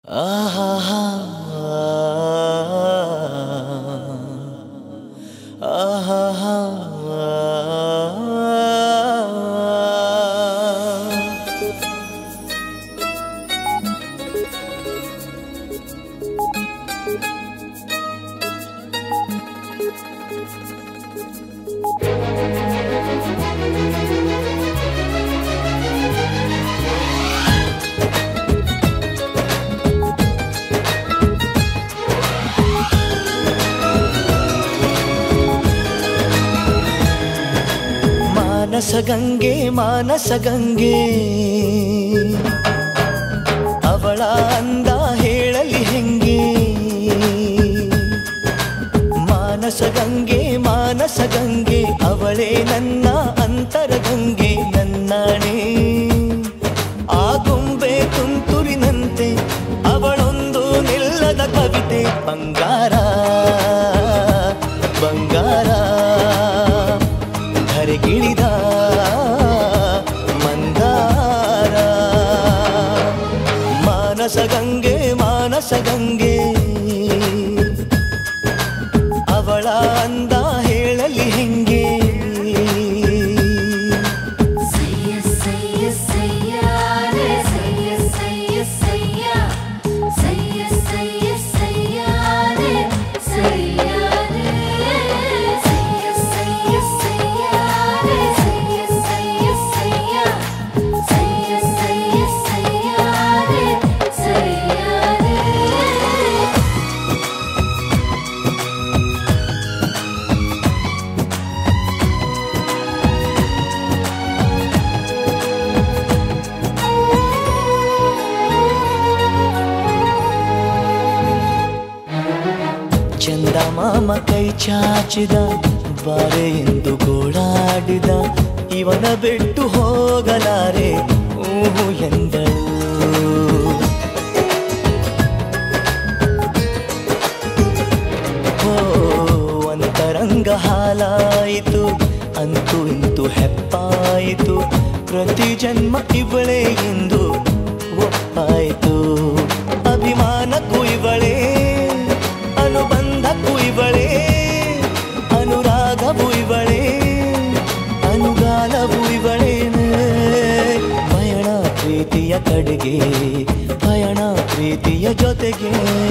ಮಾನಸ ಗಂಗೆ ಮಾನಸ ಗಂಗೆ ಅವಳ ಅಂದ ಹೇಳಲಿ ಹೆಂಗೆ ಮಾನಸ ಗಂಗೆ ಮಾನಸ ಗಂಗೆ ಅವಳೇ ನನ್ನ ಅಂತರ ಗಂಗೆ ನನ್ನಾಣೆ ಆ ಗೊಂಬೆ ತುಂತುರಿನಂತೆ ಅವಳೊಂದು ನಿಲ್ಲದ ಕವಿತೆ ಬಂಗಾರ ಬಂಗಾರ ಧರೆಗಿಳಿದ ಮಂದಾರ ಮಾನಸ ಗಂಗೆ ಮಾನಸ ಗಂಗೆ ಅವಳ ಅಂದ ಹೇಳಲಿ ಹೆಂಗೆ ಸಯ್ಯ ಸಯ್ಯ ಸಯ್ಯಾರೆ ಸಯ್ಯ ಸಯ್ಯ ಸಯ್ಯ ಸಯ್ಯ ಸಯ್ಯ ಸಯ್ಯಾರೆ ಸಯ್ಯಾರೆ ಸಯ್ಯ ಸಯ್ಯ ಸಯ್ಯಾರೆ ಸಯ್ಯ ಸಯ್ಯ ಸಯ್ಯ ಸಯ್ಯ ಸಯ್ಯ ಸಯ್ಯಾರೆ ಸಯ್ಯಾರೆ ಚಂದ ಮಾಮ ಕೈ ಚಾಚಿದ ಬಾರೆ ಎಂದು ಗೋಳಾಡಿದ ಇವನ ಬಿಟ್ಟು ಹೋಗಲಾರೆ ಊಹು ಎಂದಳು ಓ ಅಂತರಂಗ ಹಾಲಾಯಿತು ಅಂತೂ ಇಂತು ಹೆಪ್ಪಾಯಿತು ಪ್ರತಿ ಜನ್ಮ ಇವಳೇ ಎಂದು ಒಪ್ಪಾಯಿತು ಅಭಿಮಾನಕ್ಕೂ ಇವಳೇ ಅನುಬಂಧಕ್ಕೂ ಇವಳೇ ಅನುರಾಗವು ಇವಳೇ ಅನುಗಾಲವು ಇವಳೇನೆ ಪಯಣ ಪ್ರೀತಿಯ ಕಡೆಗೆ ಪಯಣ ಪ್ರೀತಿಯ ಜೊತೆಗೆ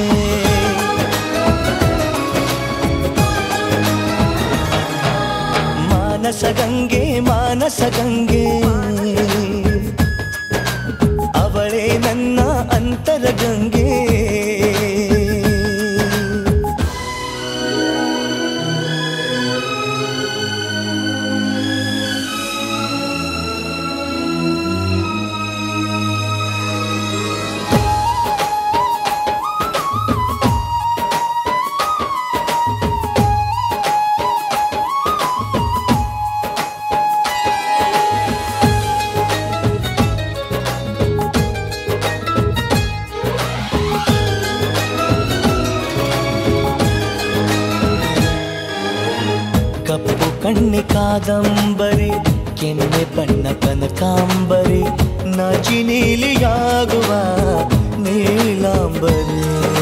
ಮಾನಸ ಗಂಗೆ ಮಾನಸ ಗಂಗೆ ಅವಳೇ ನನ್ನ ಅಂತರ ಗಂಗೆ ಕಪ್ಪು ಕಣ್ಣಿ ಕಾದಂಬರಿ ಕೆನ್ನೆ ಬಣ್ಣ ಕನಕಾಂಬರಿ ನಾಚಿ ನೀಲಿಯಾಗುವ ನೀಲಾಂಬರಿ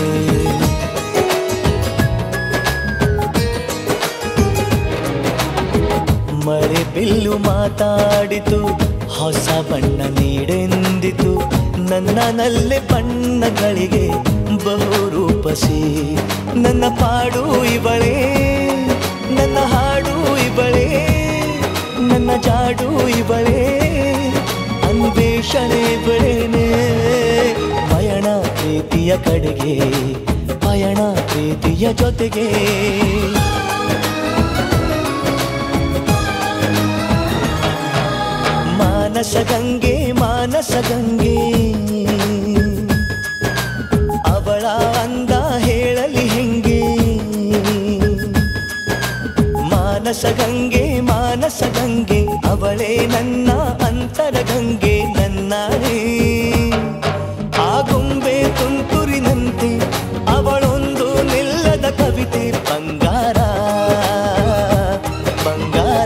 ಮಳೆ ಬಿಲ್ಲು ಮಾತಾಡಿತು ಹೊಸ ಬಣ್ಣ ನೀಡೆಂದಿತು ನನ್ನ ನಲ್ಲೆ ಬಣ್ಣಗಳಿಗೆ ಬಹು ರೂಪಸಿ ನನ್ನ ಪಾಡು ಇವಳೇ ನನ್ನ ಹಾಡು ಇವಳೇ ನನ್ನ ಜಾಡು ಇವಳೇ ಅನ್ವೇಷಣೆ ಇವಳೇನೆ ಪಯಣ ಪ್ರೀತಿಯ ಕಡೆಗೆ ಪಯಣ ಪ್ರೀತಿಯ ಜೊತೆಗೆ ಮಾನಸ ಗಂಗೆ ಮಾನಸ ಗಂಗೆ ಅವಳ ಅಂದ ಹೇಳಲಿ ಹೆಂಗೆ ಮಾನಸ ಗಂಗೆ ಮಾನಸ ಗಂಗೆ ಅವಳೇ ನನ್ನ ಅಂತರ ಗಂಗೆ ನನ್ನಾಳೆ ಆ ಗೊಂಬೆ ತುಂತುರಿನಂತೆ ಅವಳೊಂದು ನಿಲ್ಲದ ಕವಿತೆ ಬಂಗಾರ ಬಂಗಾರ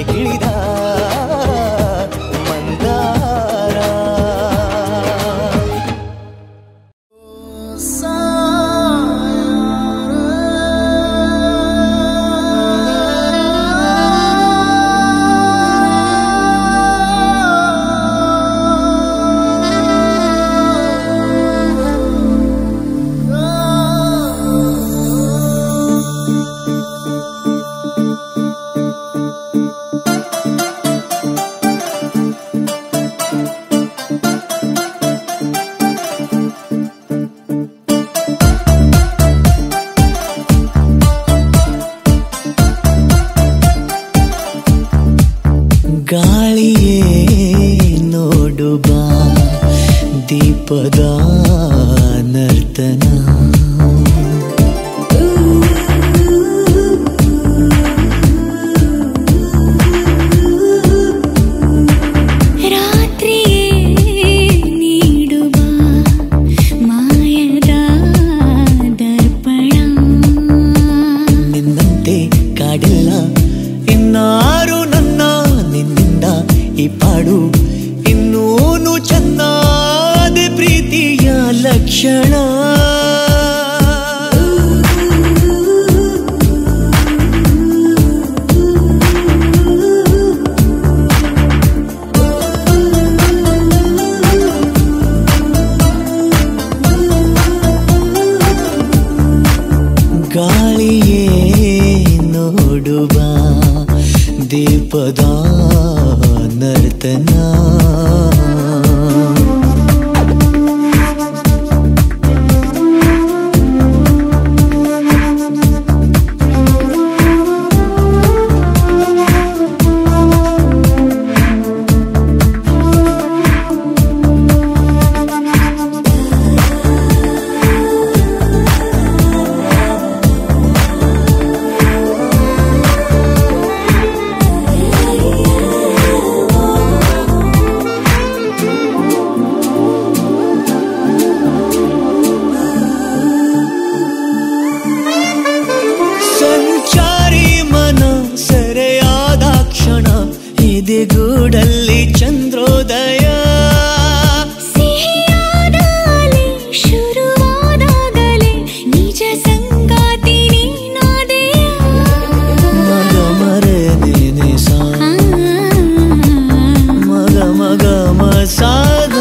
ಧರೆಗಿಳಿದ ಮಂದಾರ ದೀಪದ ನರ್ತನ ರಾತ್ರಿಯೇ ನೀಡುವ ಮಾಯದ ದರ್ಪಣ ನಿನ್ನಂತೆ ಕಾಡಿಲ್ಲ ಇನ್ನಾರು ನನ್ನ ನಿನ್ನಿಂದ ಈ ಪಾಡು ಇನ್ನೂನು ಚೆನ್ನಾದ ಪ್ರೀತಿಯ ಲಕ್ಷಣ ಗಾಳಿಯೇ ನೋಡುವ ದೀಪದ ನರ್ತನ ಸಂಚಾರಿ ಮನ ಸೆರೆಯಾದ ಕ್ಷಣ ಎದೆಗೂಡಲ್ಲಿ ಚಂದ್ರೋದಯ ಸಿಹಿಯಾದಾಲೆ ಶುರುವಾದಾಗಲೇ ನಿಜ ಸಂಗಾತಿ ನೀನಾದೆಯ ಮಗ ಮರೆ ನೇನೆ ಸಾ ಮಗ ಮಗ ಮಸಾದ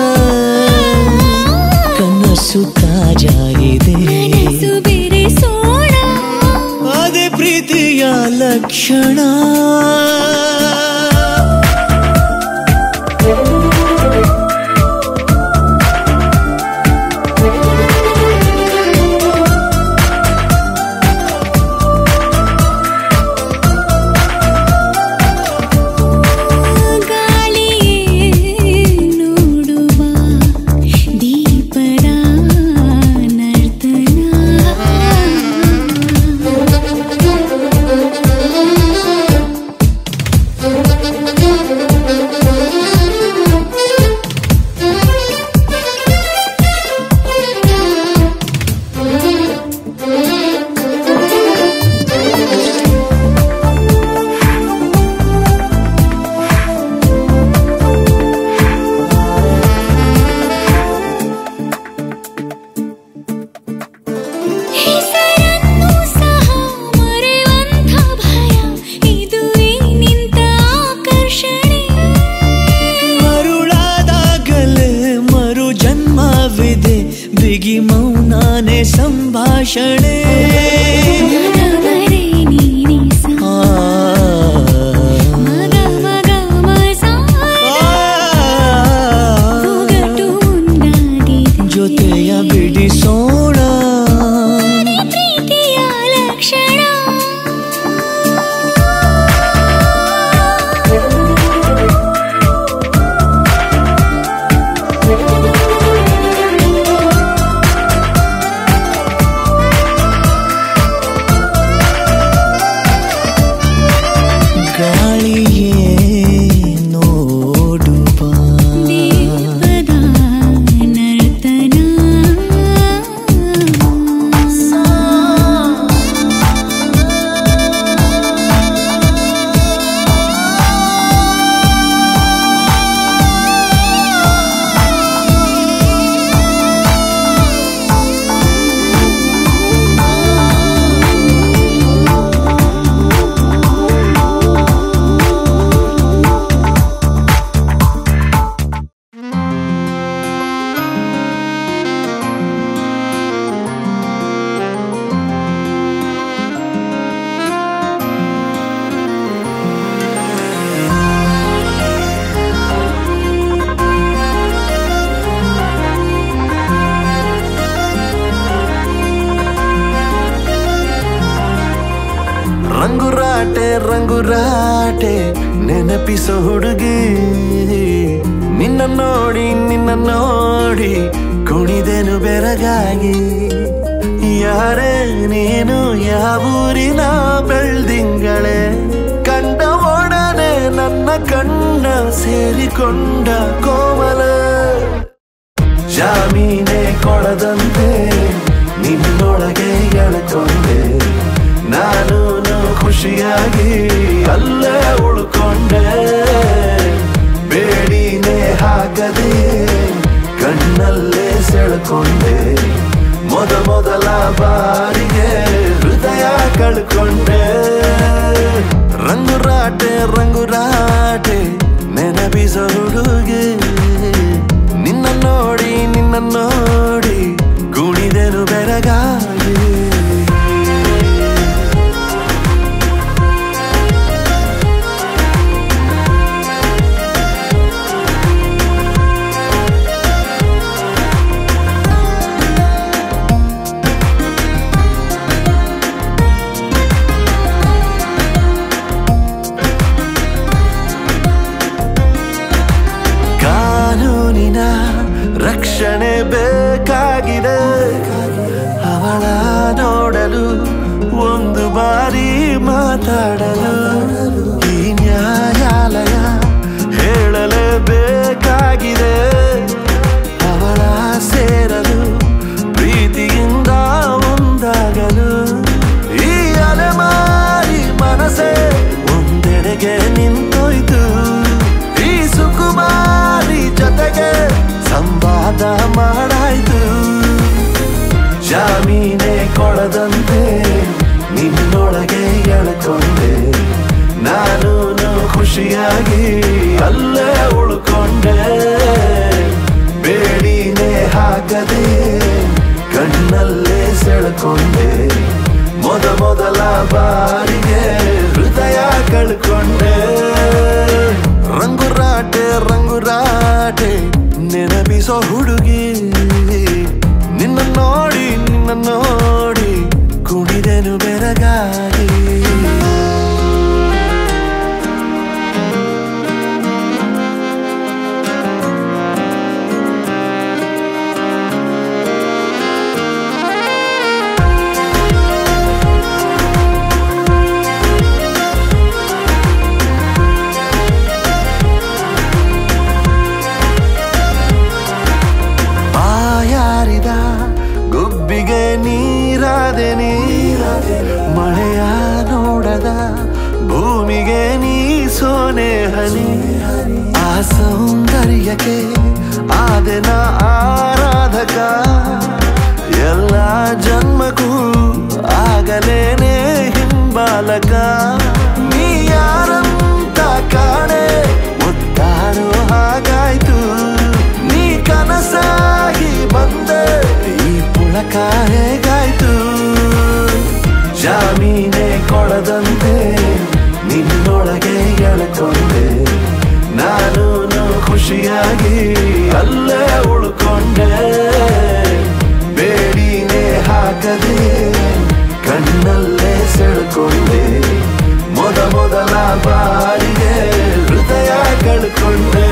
ಕನಸು ತಾಜಾ ಇದೆ ಮನಸ್ಸು ಬೆರೆಸೋಣ ಅದೇ ಪ್ರೀತಿಯ ಲಕ್ಷಣ ಗಾಳಿಯೇ ನೋಡುವ ದೀಪದ ನರ್ತನ ಹೆಸರನ್ನು ಸಹ ಮರೆಯುವಂಥ ಭಯ ಇದುವೇ ನಿಂತ ಆಕರ್ಷಣೆ ಮರುಳಾದಾಗಲೇ ಮರು ಜನ್ಮವಿದೆ ಬಿಗಿ ಮೌನಾನೆ ಸಂಭಾಷಣೆ ಮಗವರೆ ನೀನೆ ಸ ಆ, ಮಗ ಮಗ ಮಸ ಒಗಟು ಒಂದಾಗಿದೆ ಜೊತೆಯ ಬಿಡಿಸೋಣ ಪ್ರೀತಿಯ ಲಕ್ಷಣ ಗಾಳಿಯೇ ನೋಡುವ ದೀಪದ ನರ್ತನ ರಂಗುರಾಟೆ ರಂಗುರಾಟೆ ನೆನಪಿಸೋ ಹುಡುಗಿ ನಿನ್ನ ನೋಡಿ ನಿನ್ನ ನೋಡಿ ಕುಣಿದೆನು ಬೆರಗಾಗಿ ಯಾರೇ ನೀನು ಯಾವೂರಿನ ಬೆಳ್ದಿಂಗಳೇ ಕಂಡ ಒಡನೆ ನನ್ನ ಕಣ್ಣ ಸೇರಿಕೊಂಡ ಕೋಮಲ ಜಾಮೀನೆ ಕೊಡದಂತೆ ನಿನ್ನೊಳಗೆ ಎಳ್ಕೊಂಡೆ ನಾನು ಖುಷಿಯಾಗಿ ಅಲ್ಲೇ ಉಳ್ಕೊಂಡೆ ಬೇಡಿನೇ ಹಾಕದೆ ಕಣ್ಣಲ್ಲೇ ಸೆಳ್ಕೊಂಡೆ ಮೊದ ಮೊದಲ ಬಾರಿಗೆ ಹೃದಯ ಕಳ್ಕೊಂಡೆ ರಂಗುರಾಟೆ ರಂಗುರಾಟೆ ನೆನಪಿಸ ಹುಡುಗೆ ನಿನ್ನ ನೋಡಿ ನಿನ್ನ ನೋಡಿ ಕುಣಿದೆನು ಬೆರಗಾಗಿ ಕಾನೂನಿನ ರಕ್ಷಣೆ ಬೇಕಾಗಿದೆ ಅವಳ ನೋಡಲು ಒಂದು ಬಾರಿ ಮಾತಾಡಲು ಈ ನ್ಯಾಯಾಲಯ ಹೇಳಲೇಬೇಕಾಗಿದೆ ಅವಳ ಸೇರಲು ಪ್ರೀತಿಯಿಂದ ಒಂದಾಗಲು ಈ ಅಲೆಮಾರಿ ಮನಸ್ಸೇ ಒಂದೆಡೆಗೆ ನಿಂತೋಯ್ತು ಈ ಸುಕುಮಾರಿ ಜೊತೆಗೆ ಸಂವಾದ ಮಾಡಾಯ್ತು ಜಾಮೀನೆ ಕೊಡದಂತೆ ನಿನ್ನೊಳಗೆ ಎಳ್ಕೊಂಡೆ ನಾನು ಖುಷಿಯಾಗಿ ಅಲ್ಲೇ ಉಳ್ಕೊಂಡೆ ಬೇಡಿನೇ ಹಾಕದೆ ಕಣ್ಣಲ್ಲೇ ಸೆಳ್ಕೊಂಡೆ ಮೊದ ಮೊದಲ ಬಾರಿಗೆ ಹೃದಯ ಕಳ್ಕೊಂಡೆ ರಂಗುರಾಟೆ ರಂಗುರಾಟೆ ನೆನಪಿಸೋ ಹುಡುಗಿ ನಿನ್ನ ನೋಡಿ ನಿನ್ನ ನೋಡಿ ಕುಣಿದೆನು ಬೆರಗಾಗಿ ಬಾಯಾರಿದ ಗುಬ್ಬಿಗೆ ನೀರಾದೆ ನೀರಾದೆ ಮಳೆಯ ನೋಡದ ಭೂಮಿಗೆ ನೀ ಸೋನೆ ಹನಿ ಆ ಸೌಂದರ್ಯಕ್ಕೆ ಆದೆನ ಆರಾಧಕ ಎಲ್ಲ ಜನ್ಮಕ್ಕೂ ಆಗಲೇನೆ ಹಿಂಬಾಲಕ ನೀ ಯಾರಂತ ಕಾಣೆ ಒತ್ತಾಡೋ ಹಾಗಾಯ್ತು ನೀ ಕನಸಾಗಿ ಬಂದೆ ಈ ಪುಳಕ ಹೇಗಾಯ್ತು ಜಾಮೀನೆ ಕೊಡದಂತೆ ನಿನ್ನೊಳಗೆ ಎಳ್ಕೊಂಡೆ ನಾನು ಖುಷಿಯಾಗಿ ಅಲ್ಲೇ ಉಳ್ಕೊಂಡೆ ಬೇಡಿನೇ ಹಾಕದೆ ಕಣ್ಣಲ್ಲೇ ಸೆಳ್ಕೊಂಡೆ ಮೊದ ಮೊದಲ ಬಾರಿಗೆ ಹೃದಯ ಕಳ್ಕೊಂಡೆ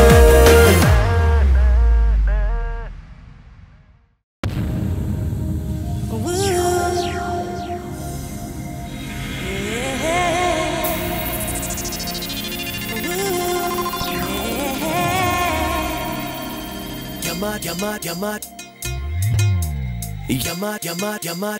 Yamat, yamat, yamat. Yamat, yamat, yamat.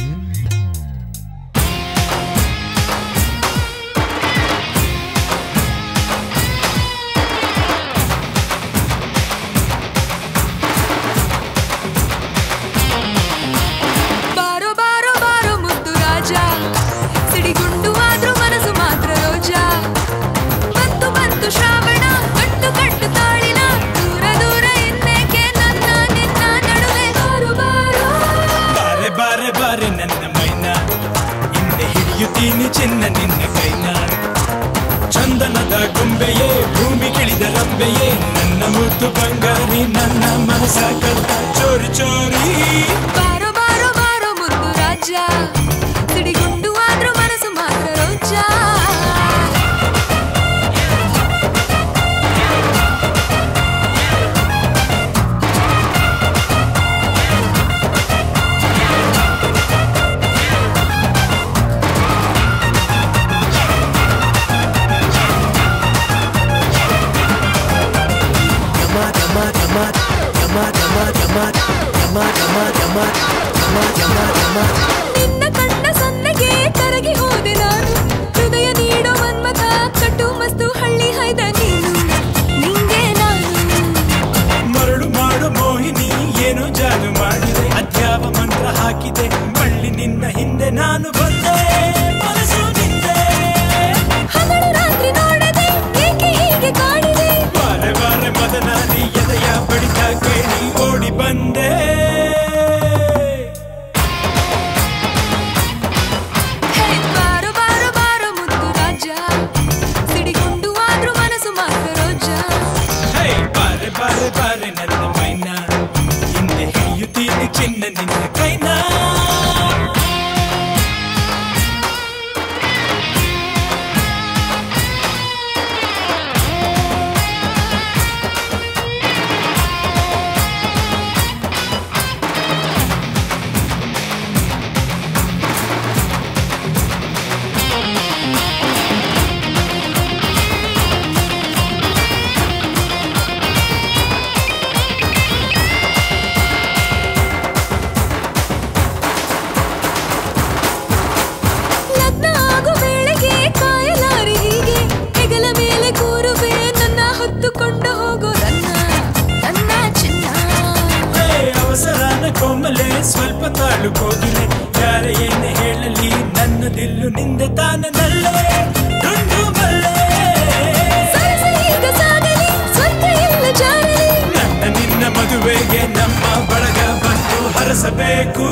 ಬಾರೋ ಬಾರೋ ಬಾರೋ ಮುದ್ದು ರಾಜ ಸಿಡಿಗುಂಡು ಆದ್ರೂ ಮನಸ್ಸು ಮಾತ್ರ ರೋಜ ಬಂತು ಬಂತು ಶ್ರಾವಣ ಕಟ್ಟು ಕಟ್ಟು ತಾಳಿನ ದೂರ ದೂರ ಇನ್ನೇಕೆ ನನ್ನ ನಿನ್ನ ನಡುವೆ ಬಾರು ಬಾರೋ ಬಾರೆ ಬಾರೆ ಬಾರೆ ನನ್ನ ಮೈನ ಹಿಂದೆ ಹಿಡಿಯುತ್ತೀನಿ ಚಿನ್ನ ನಿನ್ನ ಕೈನ ಚಂದನದ ಗೊಂಬೆಯೇ ಭೂಮಿಗಿಳಿದ ರಂಬೆಯೇ ನನ್ನ ಮುದ್ದು ಬಂಗಾರಿ ನನ್ನ ಮನಸ ಕಳ್ತ ಚೋರಿ ಚೋರಿ ಬಾರೋ ಬಾರೋ ಬಾರೋ ಮುದ್ದು ರಾಜ ಸಿಡಿಗುಂಡು ಆದ್ರೂ ಮನಸ್ಸು ಮಾತ್ರ ರೋಜ yamat yamat yamat yamat yamat yamat yamat yamat yamat yamat yamat ನಿನ್ನ ಕಣ್ಣ ಸನ್ನೆಗೆ ಕರಗಿ ಹೋದೆ ನಾನು ಹೃದಯ ನೀಡೋ ಮನ್ಮಥ ಕಟ್ಟು ಮಸ್ತು ಹಳ್ಳಿ ಹೈದ ನೀನು ನಿಂಗೆ ನಾನು ಮರಳು ಮಾಡು ಮೋಹಿನಿ ಏನು ಜಾದು ಮಾಡಿದೆ ಅದ್ಯಾವ ಮಂತ್ರ ಹಾಕಿದೆ ಮಳ್ಳಿ ನಿನ್ನ ಹಿಂದೆ ನಾನು ಬಂದೆ ಮನಸ್ಸು ನಿಂದೆ ಹಗಲು ರಾತ್ರಿ ನೋಡದೆ ಏಕೆ ಹೀಗೆ ಕಾಡಿದೆ ಬಾರೆ ಬಾರೆ ಮದನಾದಿ ಎದೆಯ ಬಡಿತ ಕೇಳಿ ಓಡಿ ಬಂದೆ ಹೇ, ಬಾರೋ ಬಾರೋ ಬಾರೋ ಮುದ್ದು ರಾಜ ಸಿಡಿಗುಂಡು ಆದ್ರೂ ಮನಸ್ಸು ಮಾತ್ರ ರೋಜ ಹೇ ಬಾರೆ ಬಾರೆ ಬಾರೆ ನನ್ನ ಮೈನ ಹಿಂದೆ ಹಿಡಿಯುತ್ತೀನಿ ಚಿನ್ನ ನಿನ್ನ ಕೈನಾ ಲಗ್ನ ಆಗೋ ವೇಳೆಗೆ ಕಾಯಲಾರಿ ಹೀಗೆ ಹೆಗಲ ಮೇಲೆ ಕೂರುವೆ ನನ್ನ ಹೊತ್ತುಕೊಂಡು ಹೋಗೋ ನನ್ನ ನನ್ನ ಚಿನ್ನ ಹೇ ಅವಸರಾನ ಕೊಮ್ಮಲೆ ಸ್ವಲ್ಪ ತಾಳು ಕೋಗಿಲೆ ಯಾರ ಏನೇ ಹೇಳಲಿ ನನ್ನ ದಿಲ್ಲು ನಿಂದೆ ತಾನನಲ್ಲೇ ಡುಂಡು ಬಲ್ಲೆ ಸರಸರಿ ಈಗ ಸಾಗಲಿ ಸ್ವರ್ಗ ಎಲ್ಲ ಜಾರಲಿ ನನ್ನ ನಿನ್ನ ಮದುವೆಗೆ ನಮ್ಮ ಬಳಗ ಬಂದು ಹರಸಬೇಕು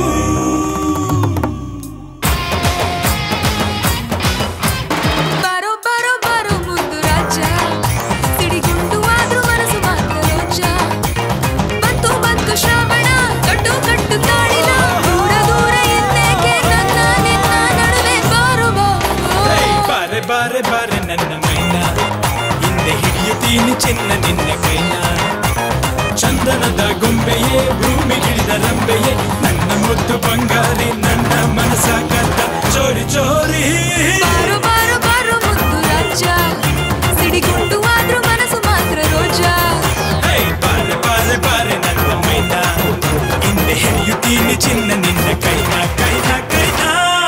ಬಾರೋ ಬಾರೋ ಬಾರೋ ಮುದ್ದು ರಾಜ ಸಿಡಿಗುಂಡು ಆದ್ರೂ ಮನಸ್ಸು ಮಾತ್ರ ರೋಜ ಬಂತು ಬಂತು ಶ್ರಾವಣ ಕಟ್ಟು ಕಟ್ಟು ತಾಳಿನ ದೂರ ದೂರ ಎಂದೇಕೆ ನನ್ನ ನಿನ್ನ ನಡುವೆ ಬಾರೋ ಹೇ, ಬಾರೋ ಬಾರೆ ಬಾರೆ ಬಾರೆ ನನ್ನ ಮೈನ ಹಿಂದೆ ಹಿಡಿಯುತ್ತೀನಿ ಚಿನ್ನ ನಿನ್ನ ಕೈನ ಚಂದನದ ಗೊಂಬೆಯೇ ಭೂಮಿಗಿಳಿದ ರಂಬೆಯೇ ನನ್ನ ಮುದ್ದು ಬಂಗಾರಿ ನನ್ನ ಮನಸ ಕದ್ದ ಚೋರಿ ಚೋರಿ ಬಾರೋ ಬಾರೋ ಬಾರೋ ಮುದ್ದು ರಾಜ ಸಿಡಿಗುಂಡು ಆದ್ರೂ ಮನಸ್ಸು ಮಾತ್ರ ರೋಜ ಹೇ, ಬಾರೆ ಬಾರೆ ಬಾರೆ ನನ್ನ ಮೈನ ಹಿಂದೆ ಹಿಡಿಯುತ್ತೀನಿ ಚಿನ್ನ ನಿನ್ನ ಕೈನ ಕೈನ ಕೈನ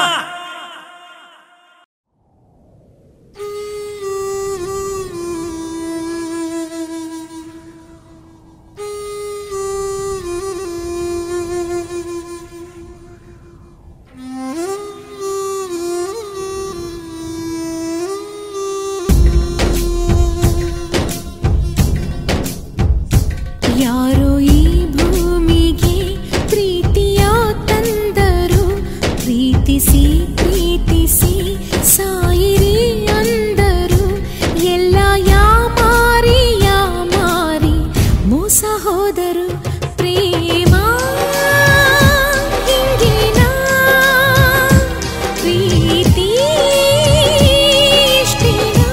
ಯಾರೋ ಈ ಭೂಮಿಗೆ ಪ್ರೀತಿಯ ತಂದರು ಪ್ರೀತಿಸಿ ಪ್ರೀತಿಸಿ ಸಾಯಿರಿ ಅಂದರು ಎಲ್ಲ ಯಾಮಾರಿ ಯಾಮಾರಿ ಮೋಸ ಹೋದರು ಪ್ರೇಮ ಹಿಂಗಿನ ಪ್ರೀತಿ ಇಷ್ಟೇನಾ?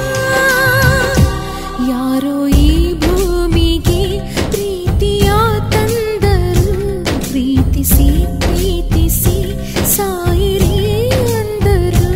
ಯಾರೋ ಈ ಭೂಮಿಗೆ ಪ್ರೀತಿಯ ತಂದರು ಪ್ರೀತಿಸಿ ಪ್ರೀತಿಸಿ ಸಾಯಿರಿ ಅಂದರು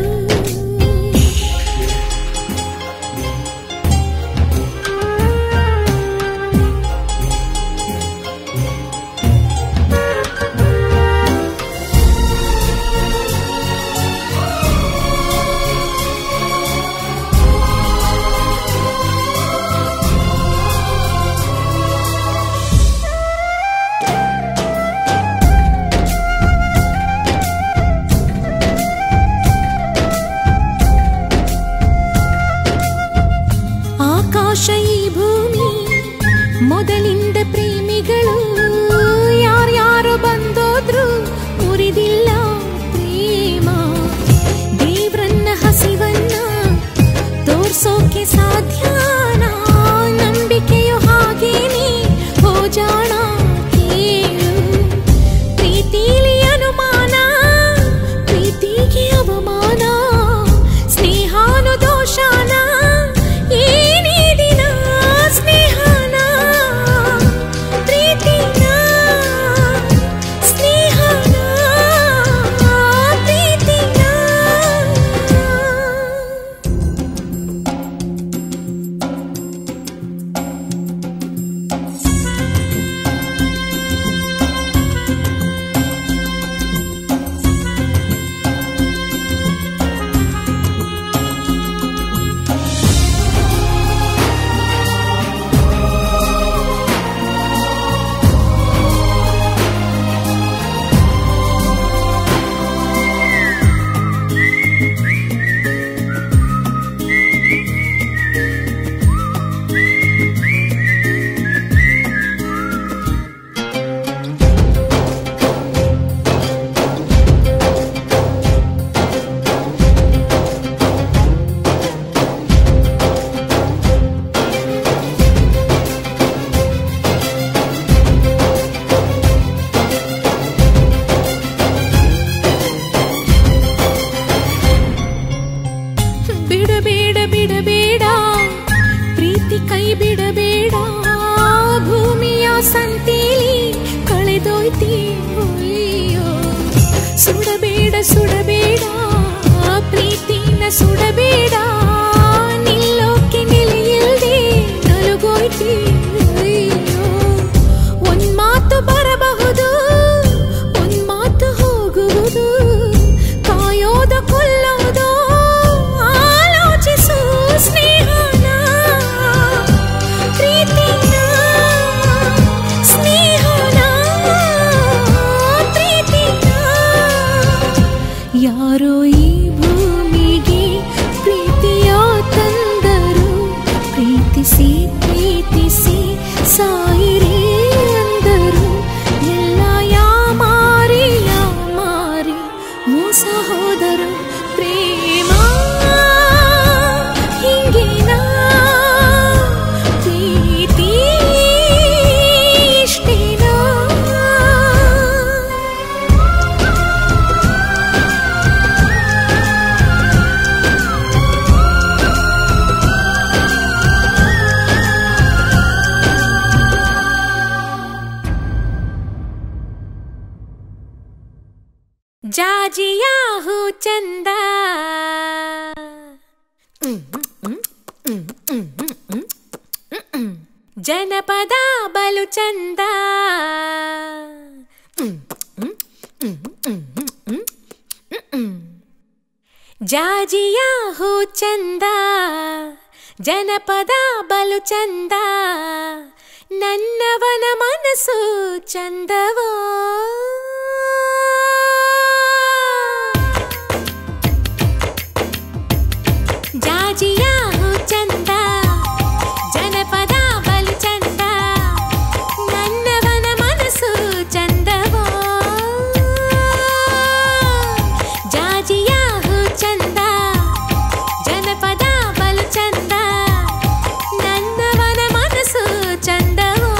ಆಕಾಶ ಈ ಭೂಮಿ ಮೊದಲಿಂದ ಪ್ರೇಮಿಗಳು ಯಾರ್ಯಾರು ಬಂದೋದ್ರು ಮುರಿದಿಲ್ಲ ಪ್ರೇಮ ದೇವ್ರನ್ನ ಹಸಿವನ್ನ ತೋರ್ಸೋಕೆ ಸಾಧ್ಯನಾ ನಂಬಿಕೆಯು ಹಾಗೇನೆ ಹೋ ಜಾಣ ಕೇಳು ಪ್ರೀತಿಲಿ ಅನುಮಾನ ಪ್ರೀತಿಗೆ ಅವಮಾನ ಸ್ನೇಹಾನು ದೋಷಾನ ಏನೇ ದಿನ ಸ್ನೇಹನ ಪ್ರೀತಿ ಸಂತೇಲಿ ಕಳೆದೋಯ್ತಿ ಅಯ್ಯೋ ಸುಡಬೇಡ ಸುಡಬೇಡ ಪ್ರೀತಿನ ಸುಡಬೇಡ ನಿಲ್ಲೋಕೆ ನೆಲೆಯಿಲ್ದೆ ನಲುಗೋಯ್ತಿ ಅಯ್ಯೋ ಒಂದ್ ಮಾತು ಬರಬಹುದು ಒಂದ್ ಮಾತು ಹೋಗುವುದು ಕಾಯೋದ ಕೊಲ್ಲೋದು ಆಲೋಚಿಸು ಸ್ನೇಹನ ಪ್ರೀತಿನ ಸ್ನೇಹನ ಪ್ರೀತಿನ ಯಾರೋ ಈ ಭೂಮಿಗೆ ಪ್ರೀತಿಯ ತಂದರು ಪ್ರೀತಿಸಿ ಪ್ರೀತಿಸಿ ಸಾಯಿರಿ ಅಂದರು ಎಲ್ಲ ಯಾಮಾರಿ ಯಾಮಾರಿ ಮೋಸ ಹೋದರು ಪ್ರೇಮ ಹಿಂಗೇನಾ ಪ್ರೀತಿ ಇಷ್ಟೇನಾ ಜಾಜಿಯಾ ಹೂ ಚಂದ ಜನಪದ ಬಲು ಚಂದ ಜಾಜಿಯಾ ಹೂ ಚಂದ ಜನಪದ ಬಲು ಚಂದ ನನ್ನವನ ಮನಸ್ಸು ಚಂದವೋ ಜಾಜಿಯಾ ಹೂ ಚಂದ ಜನಪದ ಬಲು ಚಂದ ನನ್ನವನ ಮನಸ್ಸು ಚಂದವೋ ಜಾಜಿಯಾ ಹೂ ಚಂದ ಜನಪದ ಬಲು ಚಂದ ನನ್ನವನ ಮನಸ್ಸು ಚಂದವೋ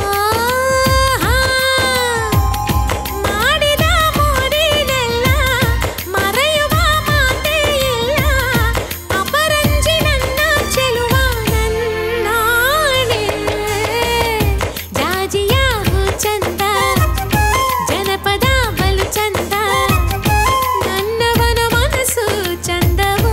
ಮಾಡಿದ ಮೋಡಿನೆಲ್ಲ ಮರೆಯುವ ಮಾತೇ ಇಲ್ಲ ಅಪರಂಜಿ ನನ್ನ ಚೆಲುವ ನನ್ನಾಣೆ ಜಾಜಿಯ ಹೂ ಚಂದ ಜನಪದ ಬಲು ಚಂದ ನನ್ನವನ ಮನಸ್ಸು ಚಂದವೋ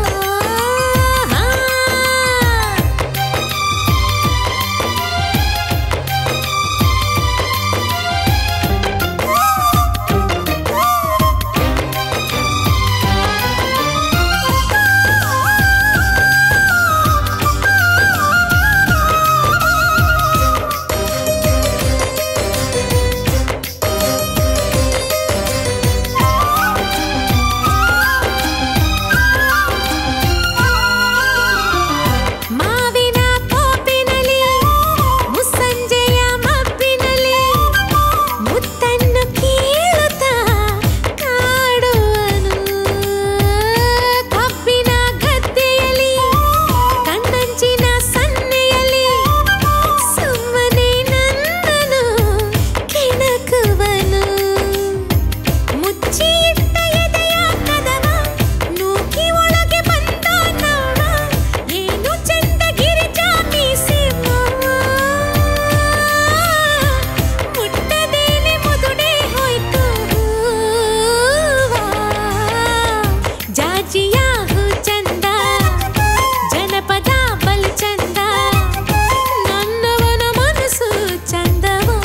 ಮಾವಿನ ಕೋಪಿನಲ್ಲಿ ಮುಸ್ಸಂಜೆಯ ಮಬ್ಬಿನಲ್ಲಿ ಮುತ್ತನ್ನು ಕೇಳುತ್ತಾ ಕಾಡುವನು ಕಬ್ಬಿನ ಗದ್ದೆಯಲ್ಲಿ ಕಣ್ಣಂಚಿನ ಸನ್ನೆಯಲ್ಲಿ ಸುಮ್ಮನೆ ನನ್ನನು ಕೆಣಕುವನು ಮುಚ್ಚಿಟ್ಟ ಎದೆಯ ಕದವ ನೂಕಿ ಒಳಗೆ ಬಂದ ನವ್ವ ಏನು ಚಂದ ಗಿರಿಜಾ ಮೀಸೆ ಮಾವ. ಮುಟ್ಟದೇನೆ ಮುದುಡೆ ಹೋಯ್ತು ಹೂವ. ಜಾಜಿಯ ಹೂ ಚಂದ ಜನಪದ ಬಲು ಚಂದ ನನ್ನವನ ಮನಸ್ಸು ಚಂದವಾ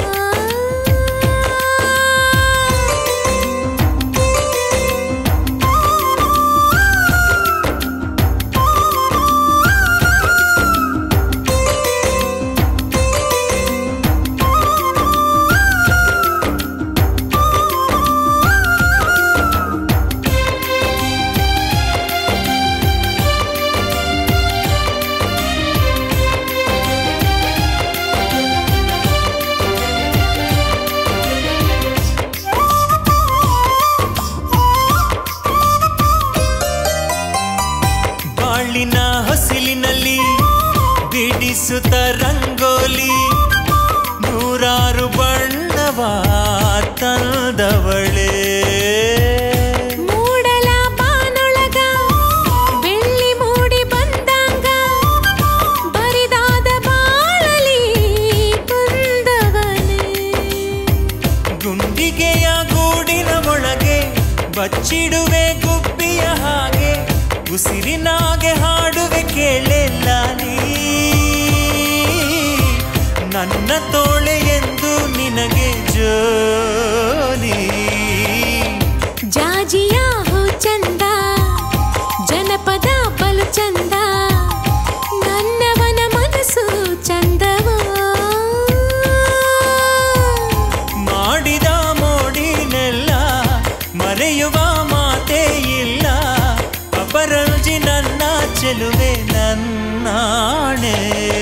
ಬಾಳಿನ ಹೊಸಿಲಿನಲ್ಲಿ ಬಿಡಿಸುತ್ತ ರಂಗೋಲಿ ನೂರಾರು ಬಣ್ಣವ ತಂದವಳೇ ಮೂಡಲ ಬಾನೊಳಗ ಬೆಳ್ಳಿ ಮೂಡಿ ಬಂದಂಗ ಬರಿದಾದ ಬಾಳಲಿ ಬಂದವನೇ ಬಚ್ಚಿಡುವೆ ಗುಬ್ಬಿಯ ಹಾಗೆ ಉಸಿರಿನಾಗೆ ಹಾಡುವೆ ಕೇಳೆಲ್ಲ ನೀ ನನ್ನ ತೋಳೆ ಎಂದು ನಿನಗೆ ಜೋಲಿ ಜಾಜಿಯ ಹೂ ಚಂದ ಜನಪದ ಬಲು ಚಂದ ನನ್ನವನ ಮನಸ್ಸು ಚಂದವೋ ಮಾಡಿದ ಮೋಡಿನೆಲ್ಲ ಮರೆಯುವ ಮಾತೇ ಇಲ್ಲ ಅಪರಂಜಿ ನನ್ನ ಚೆಲುವೆ ನನ್ನಾಣೆ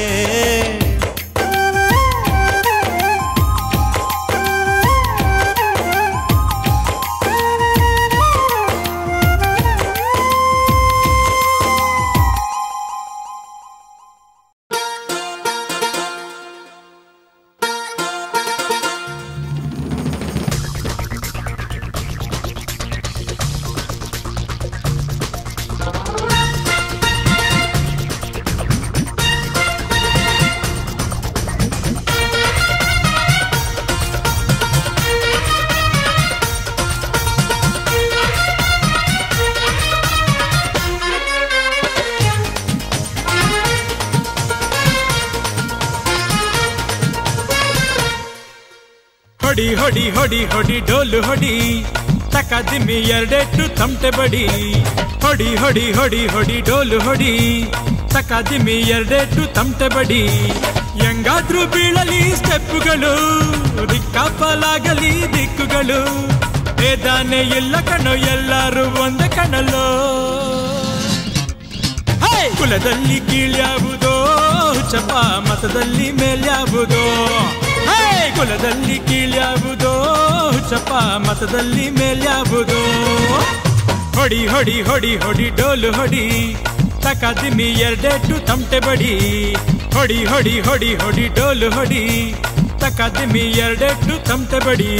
ಹೊಡಿ ಹೊಡಿ ಹೊಡಿ ಹೊಡಿ ಡೋಲು ಹೊಡಿ ತಕ ದಿಮ್ಮಿ ಎರಡೆಟ್ಟು ತಮಟೆ ಬಡಿ ಹೊಡಿ ಹೊಡಿ ಹೊಡಿ ಹೊಡಿ ಡೋಲು ಹೊಡಿ ತಕ ದಿಮ್ಮಿ ಎರಡೆಟ್ಟು ತಮಟೆ ಬಡಿ ಹೆಂಗಾದ್ರೂ ಬೀಳಲಿ ಸ್ಟೆಪ್ಪುಗಳು ದಿಕ್ಕಾಪಲಾಗಲಿ ದಿಕ್ಕುಗಳು ಬೇದಾನೆ ಇಲ್ಲ ಕಣೋ ಎಲ್ಲರೂ ಒಂದೇ ಕಣಲೋ ಹೇ! ಕುಲದಲ್ಲಿ ಕೀಳ್ಯಾವುದೋ ಚಪ ಮತದಲ್ಲಿ ಮೇಲ್ಯಾವುದೋ ಹೇ! ಕುಲದಲ್ಲಿ ಕೀಳ್ಯಾವುದೋ ಚಪ ಮತದಲ್ಲಿ ಮೇಲ್ಯಾವುದೋ ಹೊಡಿ ಹೊಡಿ ಹೊಡಿ ಹೊಡಿ ಡೋಲು ಹೊಡಿ ತಕ ದಿಮ್ಮಿ ಎರಡೆಟ್ಟು ತಮಟೆ ಬಡಿ ಹೊಡಿ ಹೊಡಿ ಹೊಡಿ ಹೊಡಿ ಡೋಲು ಹೊಡಿ ತಕ ದಿಮ್ಮಿ ಎರಡೆಟ್ಟು ತಮಟೆ ಬಡಿ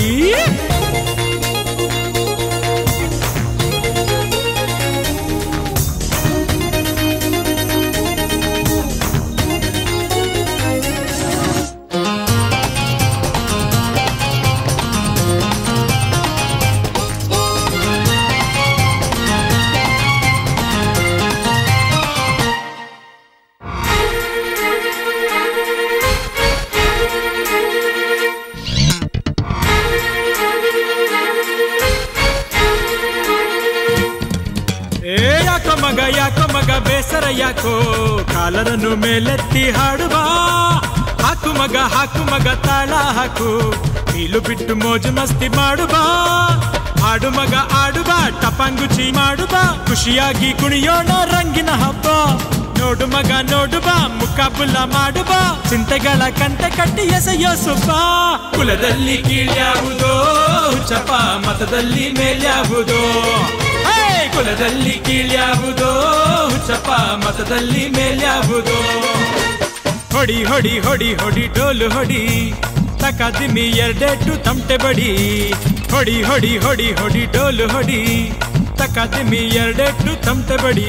ಏ ಯಾಕೋ ಮಗ ಯಾಕೋ ಮಗ ಬೇಸರ ಯಾಕೋ ಕಾಲರನ್ನು ಮೇಲೆತ್ತಿ ಹಾಡುವ ಹಾಕು ಮಗ ಹಾಕು ಮಗ ತಾಳ ಹಾಕು ಕೀಲು ಬಿಟ್ಟು ಮೋಜು ಮಸ್ತಿ ಮಾಡುವ ಹಾಡು ಮಗ ಆಡುವ ಟಪಾಂಗುಚಿ ಮಾಡುವ ಖುಷಿಯಾಗಿ ಕುಣಿಯೋಣ ರಂಗಿನ ಹಬ್ಬ ನೋಡು ಮಗ ನೋಡು ಬಾ ಮುಖಾಬುಲ್ಲ ಮಾಡು ಬಾ ಚಿಂತೆಗಳ ಕಂತೆ ಕಟ್ಟಿ ಎಸೆಯೋ ಸುಬ್ಬ ಕುಲದಲ್ಲಿ ಕೀಳ್ಯಾವುದೋ ಚಪ ಮತದಲ್ಲಿ ಮೇಲ್ಯಾವುದೋ ಹೇ! ಕುಲದಲ್ಲಿ ಕೀಳ್ಯಾವುದೋ ಚಪ ಮತದಲ್ಲಿ ಮೇಲ್ಯಾವುದೋ ಹೊಡಿ ಹೊಡಿ ಹೊಡಿ ಹೊಡಿ ಡೋಲು ಹೊಡಿ ತಕ ದಿಮ್ಮಿ ಎರಡೆಟ್ಟು ತಮಟೆ ಬಡಿ ಹೊಡಿ ಹೊಡಿ ಹೊಡಿ ಹೊಡಿ ಡೋಲು ಹೊಡಿ ತಕ ದಿಮ್ಮಿ ಎರಡೆಟ್ಟು ತಮಟೆ ಬಡಿ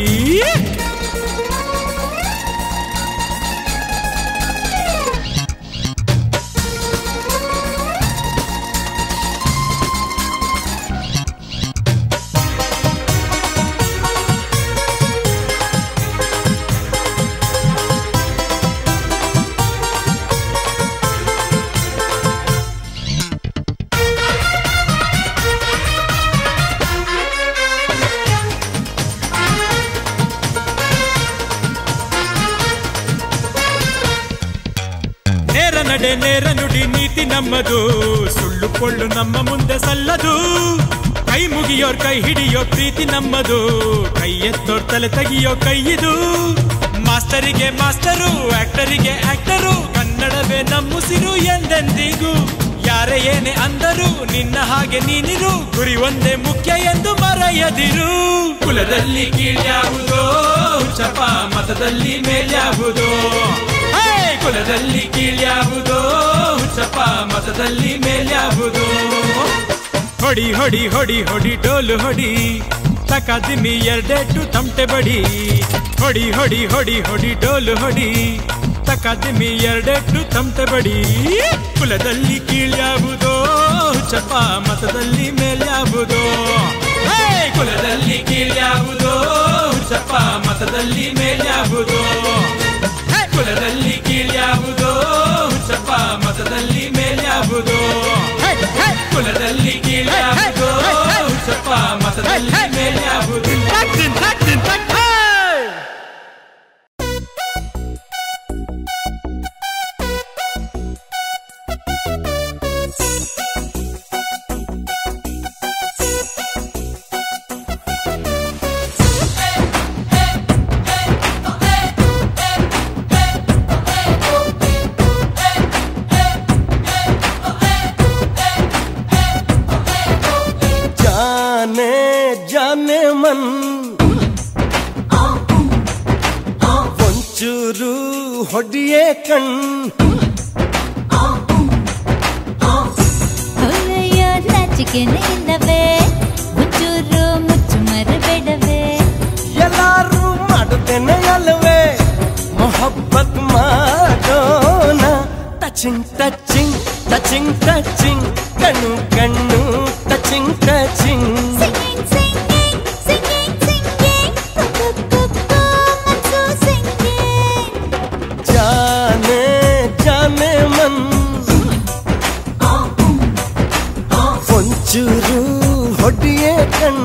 ನೇರ ನಡೆ ನೇರ ನುಡಿ ನೀತಿ ನಮ್ಮದು ಸುಳ್ಳು ಕೊಳ್ಳು ನಮ್ಮ ಮುಂದೆ ಸಲ್ಲದು ಕೈ ಮುಗಿಯೋರ್ ಕೈ ಹಿಡಿಯೋ ಪ್ರೀತಿ ನಮ್ಮದು ಕೈ ಎತ್ತೋರ್ ತಲೆ ತೆಗಿಯೋ ಕೈಯಿದು ಮಾಸ್ತರಿಗೆ ಮಾಸ್ತರು ಆಕ್ಟರಿಗೆ ಆಕ್ಟರು ಕನ್ನಡವೇ ನಮ್ಮುಸಿರು ಎಂದೆಂದಿಗೂ ಯಾರೇ ಏನೇ ಅಂದರು ನಿನ್ನ ಹಾಗೆ ನೀನಿರು ಗುರಿ ಒಂದೇ ಮುಖ್ಯ ಎಂದು ಮರೆಯದಿರು ಕುಲದಲ್ಲಿ ಕೀಳ್ಯಾವುದೋ ಚಪ ಮತದಲ್ಲಿ ಮೇಲ್ಯಾವುದೋ ಹೇ! ಕುಲದಲ್ಲಿ ಕೀಳ್ಯಾವುದೋ ಚಪ ಮತದಲ್ಲಿ ಮೇಲ್ಯಾವುದೋ ಹೊಡಿ ಹೊಡಿ ಹೊಡಿ ಹೊಡಿ ಡೋಲು ಹೊಡಿ ತಕ ದಿಮ್ಮಿ ಎರಡೆಟ್ಟು ತಮಟೆ ಬಡಿ ಹೊಡಿ ಹೊಡಿ ಹೊಡಿ ಹೊಡಿ ಡೋಲು ಹೊಡಿ ತಕ ದಿಮ್ಮಿ ಎರಡೆಟ್ಟು ತಮಟೆ ಬಡಿ ಕುಲದಲ್ಲಿ ಕೀಳ್ಯಾವುದೋ ಚಪ ಮತದಲ್ಲಿ ಮೇಲ್ಯಾವುದೋ ಹೇ! ಕುಲದಲ್ಲಿ ಕೀಳ್ಯಾವುದೋ ಹುಚ್ಚಪ್ಪ ಮತದಲ್ಲಿ ಮೇಲ್ಯಾವುದೋ ಕುಲದಲ್ಲಿ ಕೀಳ್ಯಾವುದೋ ಹುಚ್ಚಪ್ಪ ಮತದಲ್ಲಿ ಮೇಲ್ಯಾವುದೋ ಕುಲದಲ್ಲಿ ಕೀಳ್ಯಾವುದೋ ಹುಚ್ಚಪ್ಪ ಮತದಲ್ಲಿ ಮೇಲ್ಯಾವುದೋ ಜಾನೆ ಜಾನೆ ಮನ್ ಒಂಚೂರು ಹೊಡಿಯೇ ಕಣ್ ಹೊಲೆಯ ನಾಚಿಕೆನೆ ಇಲ್ಲವೇ ಮುಚ್ಚೂರು ಮುಚ್ಚು ಮರಬೇಡವೇ ಎಲ್ಲಾರು ಮಾಡುತ್ತೇನೆ ಅಲ್ವೇ ಮೊಹಬ್ಬತ್ ಮಾಡೋಣ ಟಚಿಂಗ್ ಟಚಿಂಗ್ ಟಚಿಂಗ್ ಟಚಿಂಗ್ ಕಣ್ಣು ಕಣ್ಣು touching touching singing singing singing singing ಕುಕ್ಕು ಕುಕ್ಕು ಮನ್ಸು ಸಿಂಗಿಂಗ್ ಜಾನೆ ಜಾನೆ ಮನ್ ಒಂಚೂರು ಹೊಡಿಯೇ ಕಣ್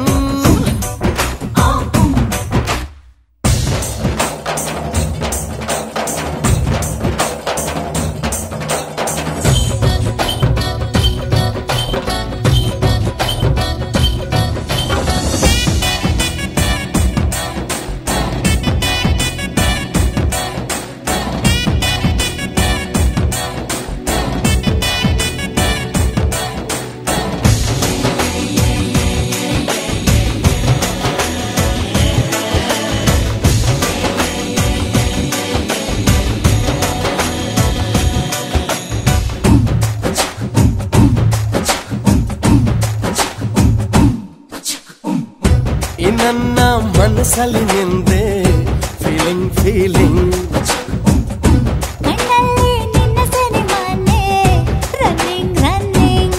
ಈ ನನ್ನ ಮನಸ್ಸಲ್ಲಿ ನಿಂದೆ ಫೀಲಿಂಗ್ ಫೀಲಿಂಗ್ ಕಣ್ಣಲ್ಲಿ ನಿನ್ನ ಸಿನಿಮಾನೆ ರನ್ನಿಂಗ್ ರನ್ನಿಂಗ್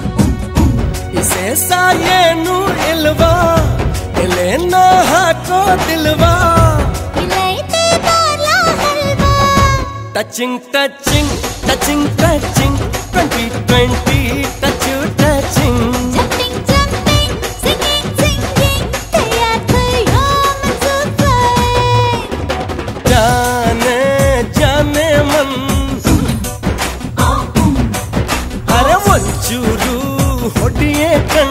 ಇಸೇಸ ಏನು ಇಲ್ವಾ ಎಲೆನ ಹಾಕೋದಿಲ್ವಾ ಇಲ್ಲೈತೆ ಬಾರ್ಲ ಹಲ್ವಾ touching touching touching touching twenty twenty touch touching jumping jumping singing singing ಕೈಯಾ ಕೈಯೋ ಮನ್ಸು ಫ್ಲೈಂಗ್ ಜಾನೆ ಜಾನೆ ಮನ್ ಅರೆ ಒಂಚೂರು ಹೊಡಿಯೇ ಕಣ್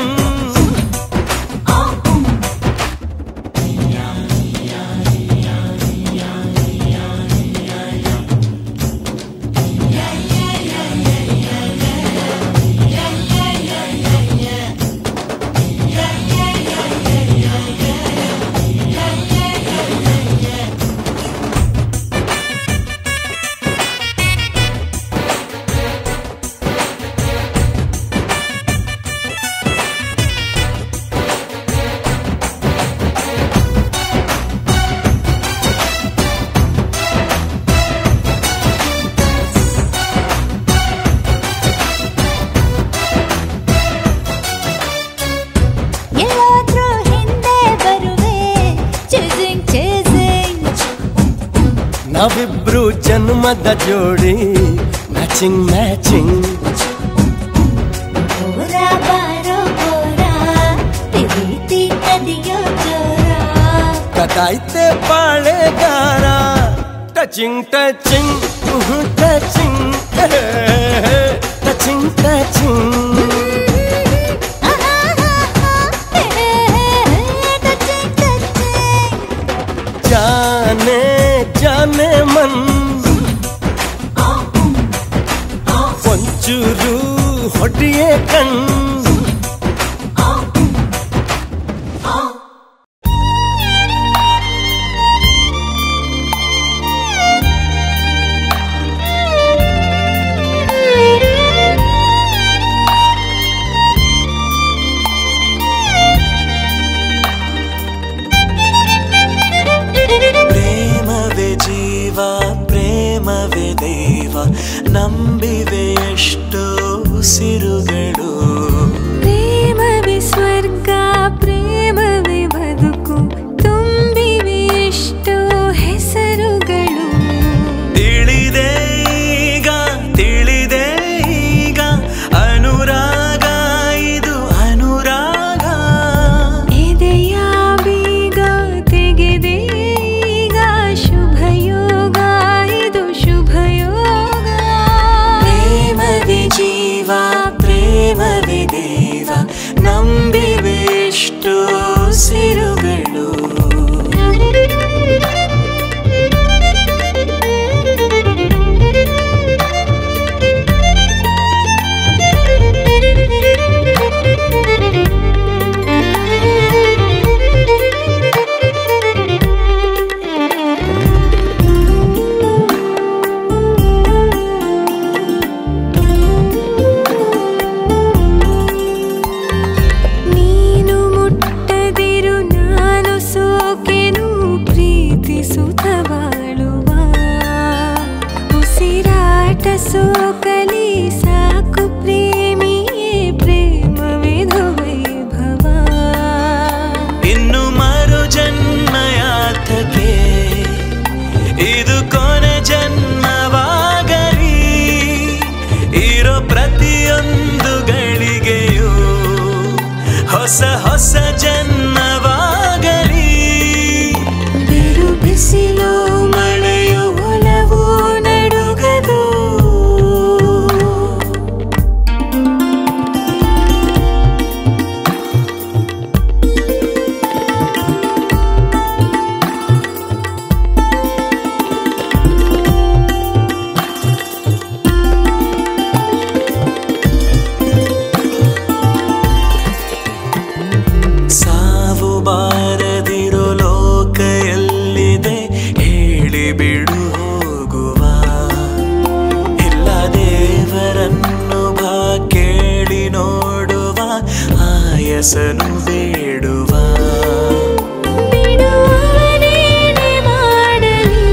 ಎಲ್ಲಾದ್ರೂ ಹಿಂದೆ ಬರುವೆ ಚೇಸಿಂಗ್ ಚೇಸಿಂಗ್ ನಾವಿಬ್ರು ಜನ್ಮದ ಜೋಡಿ ಮ್ಯಾಚಿಂಗ್ ಮ್ಯಾಚಿಂಗ್ ಗೋರ ಬಾರೋ ಗೋರ ಪ್ರೀತಿ ನದಿಯೋ ಜೋರ ಕದಾಯ್ತೆ ಬಾಳೆಗಾರ touching touching touching touching touching touching touching ಜಾನೆ ಜಾನೆ ಮನ್ ಒಂಚೂರು ಹೊಡಿಯೇ ಕಣ್ ಪ್ರೇಮವೇ ಜೀವ ಪ್ರೇಮವೇ ದೈವ ನಂಬಿವೆ ಎಷ್ಟೋ ಉಸಿರುಗಳು ಪ್ರೇಮವೇ ಸ್ವರ್ಗ ಪ್ರೇಮವೇ ಪ್ರೇಮವೇ ದೇವ ನಂಬಿವೆಷ್ಟು ಸಿರುಗಳು ನೀನು ಮುಟ್ಟದಿರು ನಾನು ಸೋಕೆನು ಪ್ರೀತಿಸುತ್ತ ಬಾಳುವ ಉಸಿರಾಟ ಸೋಕಲಿ ಸಾಕು ಪ್ರೇಮಿಯೇ ಪ್ರೇಮವಿದು ವೈಭವ ಇನ್ನು ಮರು ಜನ್ಮಯಾತಕ್ಕೆ ಇದು ಕೊನೆ ಜನ್ಮವಾಗಲಿ ಇರೋ ಪ್ರತಿಯೊಂದು ಗಳಿಗೆಯೂ ಹೊಸ ಹೊಸ ಜನ್ಮವಾಗಲಿ ಬಿರು ಬಿಸಿಲು ಮಳೆಯು ಒಲವು ನಡುಗದು ಸಾವು ಬಾರದಿರೋ ಲೋಕ ಎಲ್ಲಿದೆ ಹೇಳಿ ಬಿಡು ಹೋಗುವ ಇಲ್ಲ ದೇವರನ್ನು ಬಾ ಕೇಳಿ ನೋಡುವ ಆಯಸನು ಬೇಡುವ ಬಿಡುವವನೇನೆ ಮಾಡಲಿ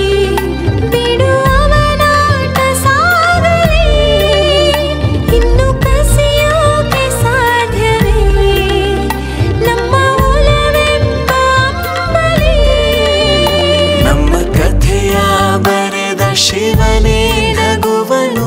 ಬಿಡುವವನಾಟ ಸಾಗಲಿ ಇನ್ನು ಕಸಿಯೋಕೆ ಸಾಧ್ಯವೇ ನಮ್ಮ ಒಲವೆಂಬ ಅಂಬಲಿ ನಮ್ಮ ಕಥೆಯ ಬರೆದ ಶಿವನೇ ನಗುವನು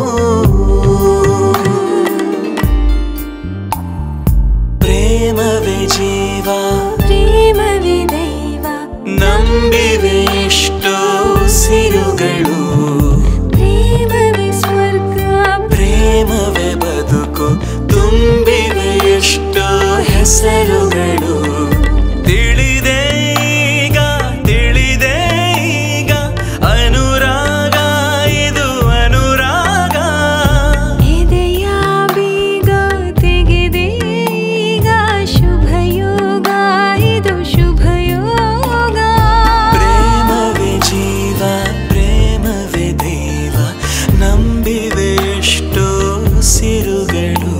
ಪ್ರೇಮವೇ ಜೀವ ಪ್ರೇಮವೇ ದೈವ ನಂಬಿವೆ ಎಷ್ಟೋ ಸಿರುಗಳು ಪ್ರೇಮವೇ ಸ್ವರ್ಗ ಪ್ರೇಮವೇ ಬದುಕು ತುಂಬಿವೆ ಎಷ್ಟೋ ಹೆಸರುಗಳು ತಿಳಿದೆ ಈಗ ತಿಳಿದೆ ಈಗ ಅನುರಾಗ ಇದು ಅನುರಾಗ ಎದೆಯ ಬೀಗ ತೆಗೆದೆ ಈಗ ಶುಭಯೋಗ ಇದು ಶುಭಯೋಗ ಪ್ರೇಮವೇ ಜೀವ ಪ್ರೇಮವೇ ದೇವ ನಂಬಿವೆ ಎಷ್ಟೋ ಸಿರುಗಳು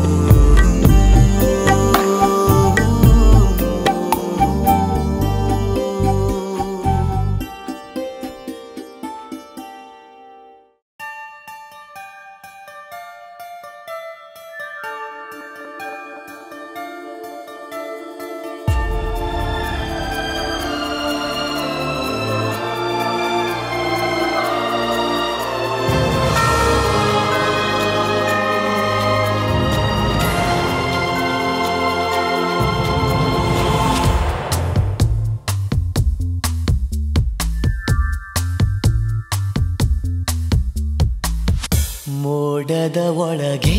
ಮೋಡದ ಒಳಗೆ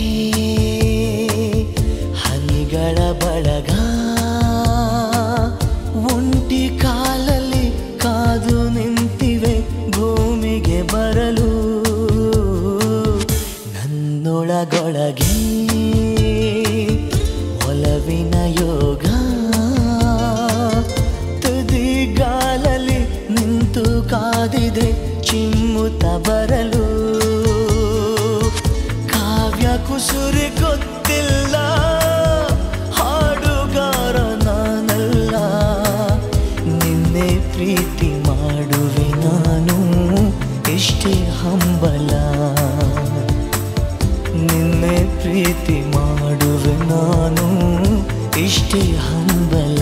ಹನಿಗಳ ಬಳಗ ಒಂಟಿ ಕಾಲಲ್ಲಿ ಕಾದು ನಿಂತಿವೆ ಭೂಮಿಗೆ ಬರಲು ನನ್ನೊಳಗೊಳಗೆ ಒಲವಿನ ಯೋಗ ತುದಿಗಾಲಲ್ಲಿ ನಿಂತು ಕಾದಿದೆ ಚಿಮ್ಮುತ್ತ ಬರಲು ಕಾವ್ಯ ಕುಸುರಿ ಗೊತ್ತಿಲ್ಲ ಹಾಡುಗಾರ ನಾನಲ್ಲ ನಿನ್ನೆ ಪ್ರೀತಿ ಮಾಡುವೆ ನಾನು ಎಷ್ಟೇ ಹಂಬಲ ನಿನ್ನೆ ಪ್ರೀತಿ ಮಾಡುವೆ ನಾನು ಇಷ್ಟೇ ಹಂಬಲ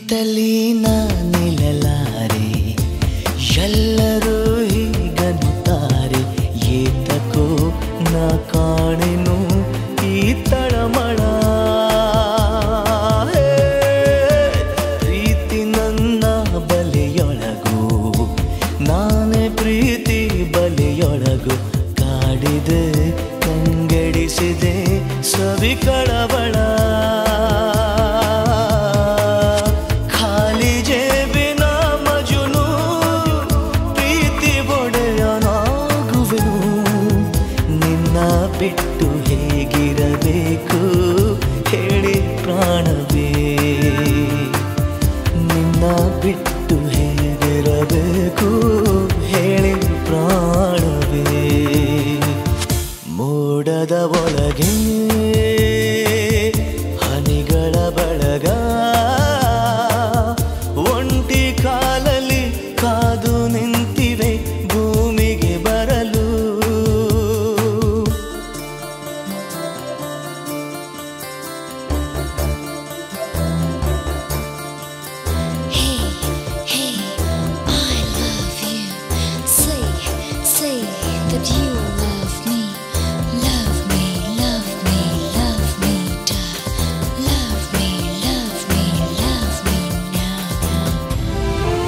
ನಿಂತಲಿ ನಿಲ್ಲಲಾರೆ ಎಲ್ಲರೂ ಹೀಗನ್ನುತ್ತಾರೆ ಏತಕೋ ನಾ ಕಾಣೆನು ಈ ತಳಮಳ ಹೇ, ಪ್ರೀತಿ ನನ್ನ ಬಲೆಯೊಳಗು ನಾನೇ ಪ್ರೀತಿ ಬಲೆಯೊಳಗು ಕಾಡಿದೆ ಕಂಗೆಡಿಸಿದೆ ಸವಿ ಕಳವಳ ಖಾಲಿ ಜೇಬಿನ ಮಜುನು ಪ್ರೀತಿ ಒಡೆಯನಾಗುವೆನು ನಿನ್ನ ಬಿಟ್ಟು ಹೇಗಿರಬೇಕು ಹೇಳಿ ಪ್ರಾಣವೇ ನಿನ್ನ ಬಿಟ್ಟು ಹೇಗಿರಬೇಕು ಹೇಳಿ ಪ್ರಾಣವೇ ಮೋಡದ ಒಳಗೆ ಹನಿಗಳ ಬಳಗ ಒಂಟಿ ಕಾಲಲ್ಲಿ ಕಾದು ನಿಂತಿವೆ ಭೂಮಿಗೆ ಬರಲು Hey, hey, I love you. Say, say that you love me. Love me, love me, love me, darling. Love me, love me, love me now.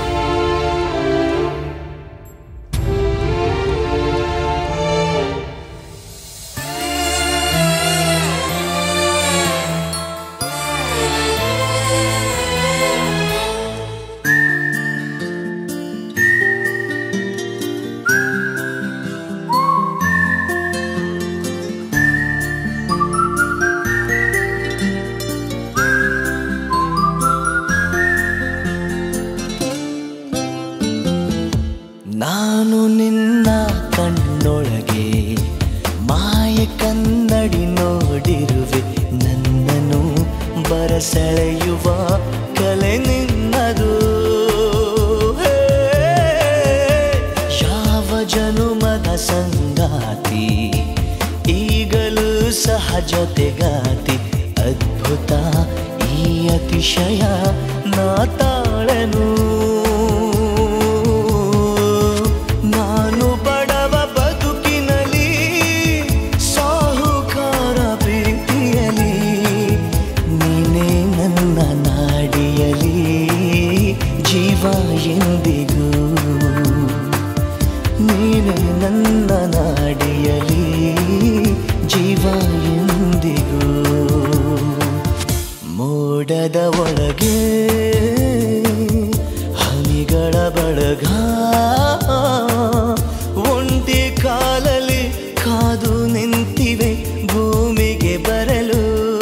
ನಾನು ನಿನ್ನ ಕಣ್ಣೊಳಗೆ ಮಾಯ ಕನ್ನಡಿ ನೋಡಿರುವೆ ನನ್ನನ್ನು ಬರಸೆಳೆಯುವ ಕಲೆ ನಿನ್ನದು ಹೇ, ಯಾವ ಜನುಮದ ಸಂಗಾತಿ ಈಗಲೂ ಸಹ ಜೊತೆಗಾತಿ ಅದ್ಭುತ ಈ ಅತಿಶಯ ನಾ ತಾಳನು ನಾನು ಬಡವ ಬದುಕಿನಲ್ಲಿ ಸಾಹುಕಾರ ಪ್ರೀತಿಯಲಿ ನೀನೇ ನನ್ನ ನಾಡಿಯಲಿ ಜೀವ ಎಂದಿಗೂ ನೀನೇ ನನ್ನ ನಾಡಿಯಲಿ ಜೀವ ಎಂದಿಗೂ ಮೋಡದ ಒಳಗೆ ಹನಿಗಳ ಬಳಗ ಒಂಟಿ ಕಾಲಲ್ಲಿ ಕಾದು ನಿಂತಿವೆ ಭೂಮಿಗೆ ಬರಲು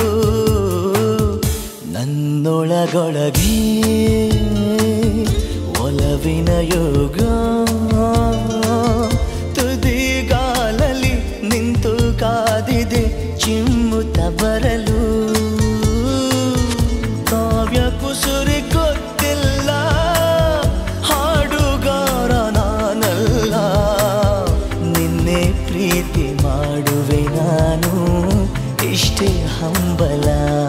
ನನ್ನೊಳಗೊಳಗೆ ಒಲವಿನ ಯೋಗ ತುದಿಗಾಲಲ್ಲಿ ನಿಂತು ಕಾದಿದೆ ಚಿಮ್ಮುತ್ತ ಬರಲು ಕಾವ್ಯ ಕುಸುರಿ ಗೊತ್ತಿಲ್ಲ ಹಾಡುಗಾರ ನಾನಲ್ಲ ನಿನ್ನೆ ಪ್ರೀತಿ ಮಾಡುವೆ ನಾನು ಇಷ್ಟೇ ಹಂಬಲ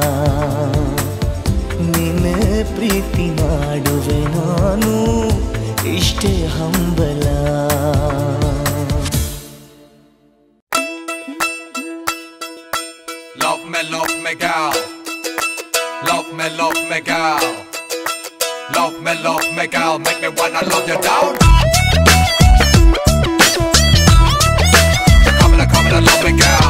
ನಿನ್ನೆ ಪ್ರೀತಿ ಮಾಡುವೆ ನಾನು ಇಷ್ಟೇ ಹಂಬಲ Love me, love me, girl. Love me, love me, girl. Love me, love me, girl. Make me wanna love you down. Come and come and love me, girl.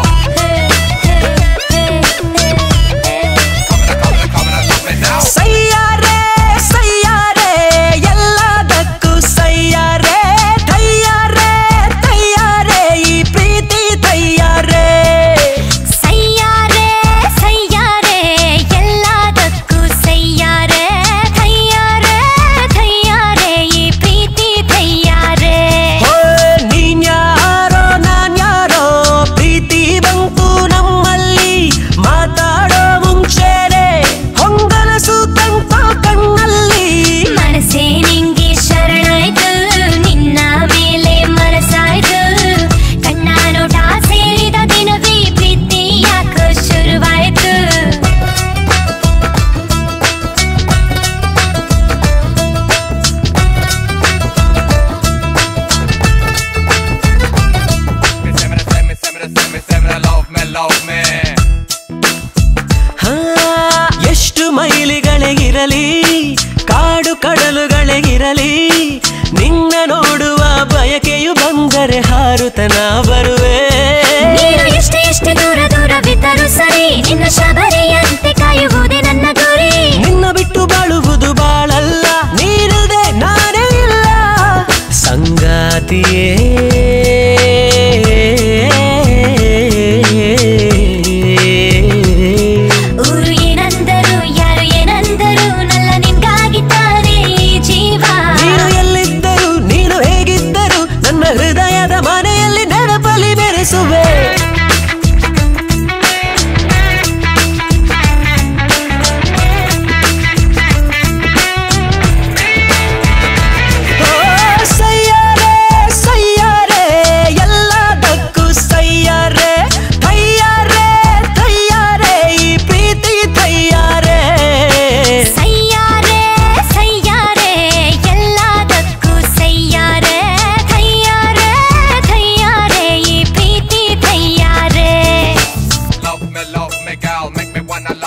Come and come and come and love me now. ಸಯ್ಯಾರೆ ಸಯ್ಯಾರೆ ಎಲ್ಲದಕ್ಕೂ ಸಯ್ಯಾರೆ ತಯ್ಯಾರೆ ತಯ್ಯಾರೆ ಈ ಪ್ರೀತಿ ತಯ್ಯಾರೆ ಸಯ್ಯಾರೆ ಸಯ್ಯಾರೆ ಎಲ್ಲದಕ್ಕೂ ಸಯ್ಯಾರೆ ಥಯ್ಯಾರೆ ಥಯ್ಯಾರೆ ಈ ಪ್ರೀತಿ ಥಯ್ಯಾರೆ ನೀನ್ಯಾರೋ ನಾನ್ಯಾರೋ ಪ್ರೀತಿ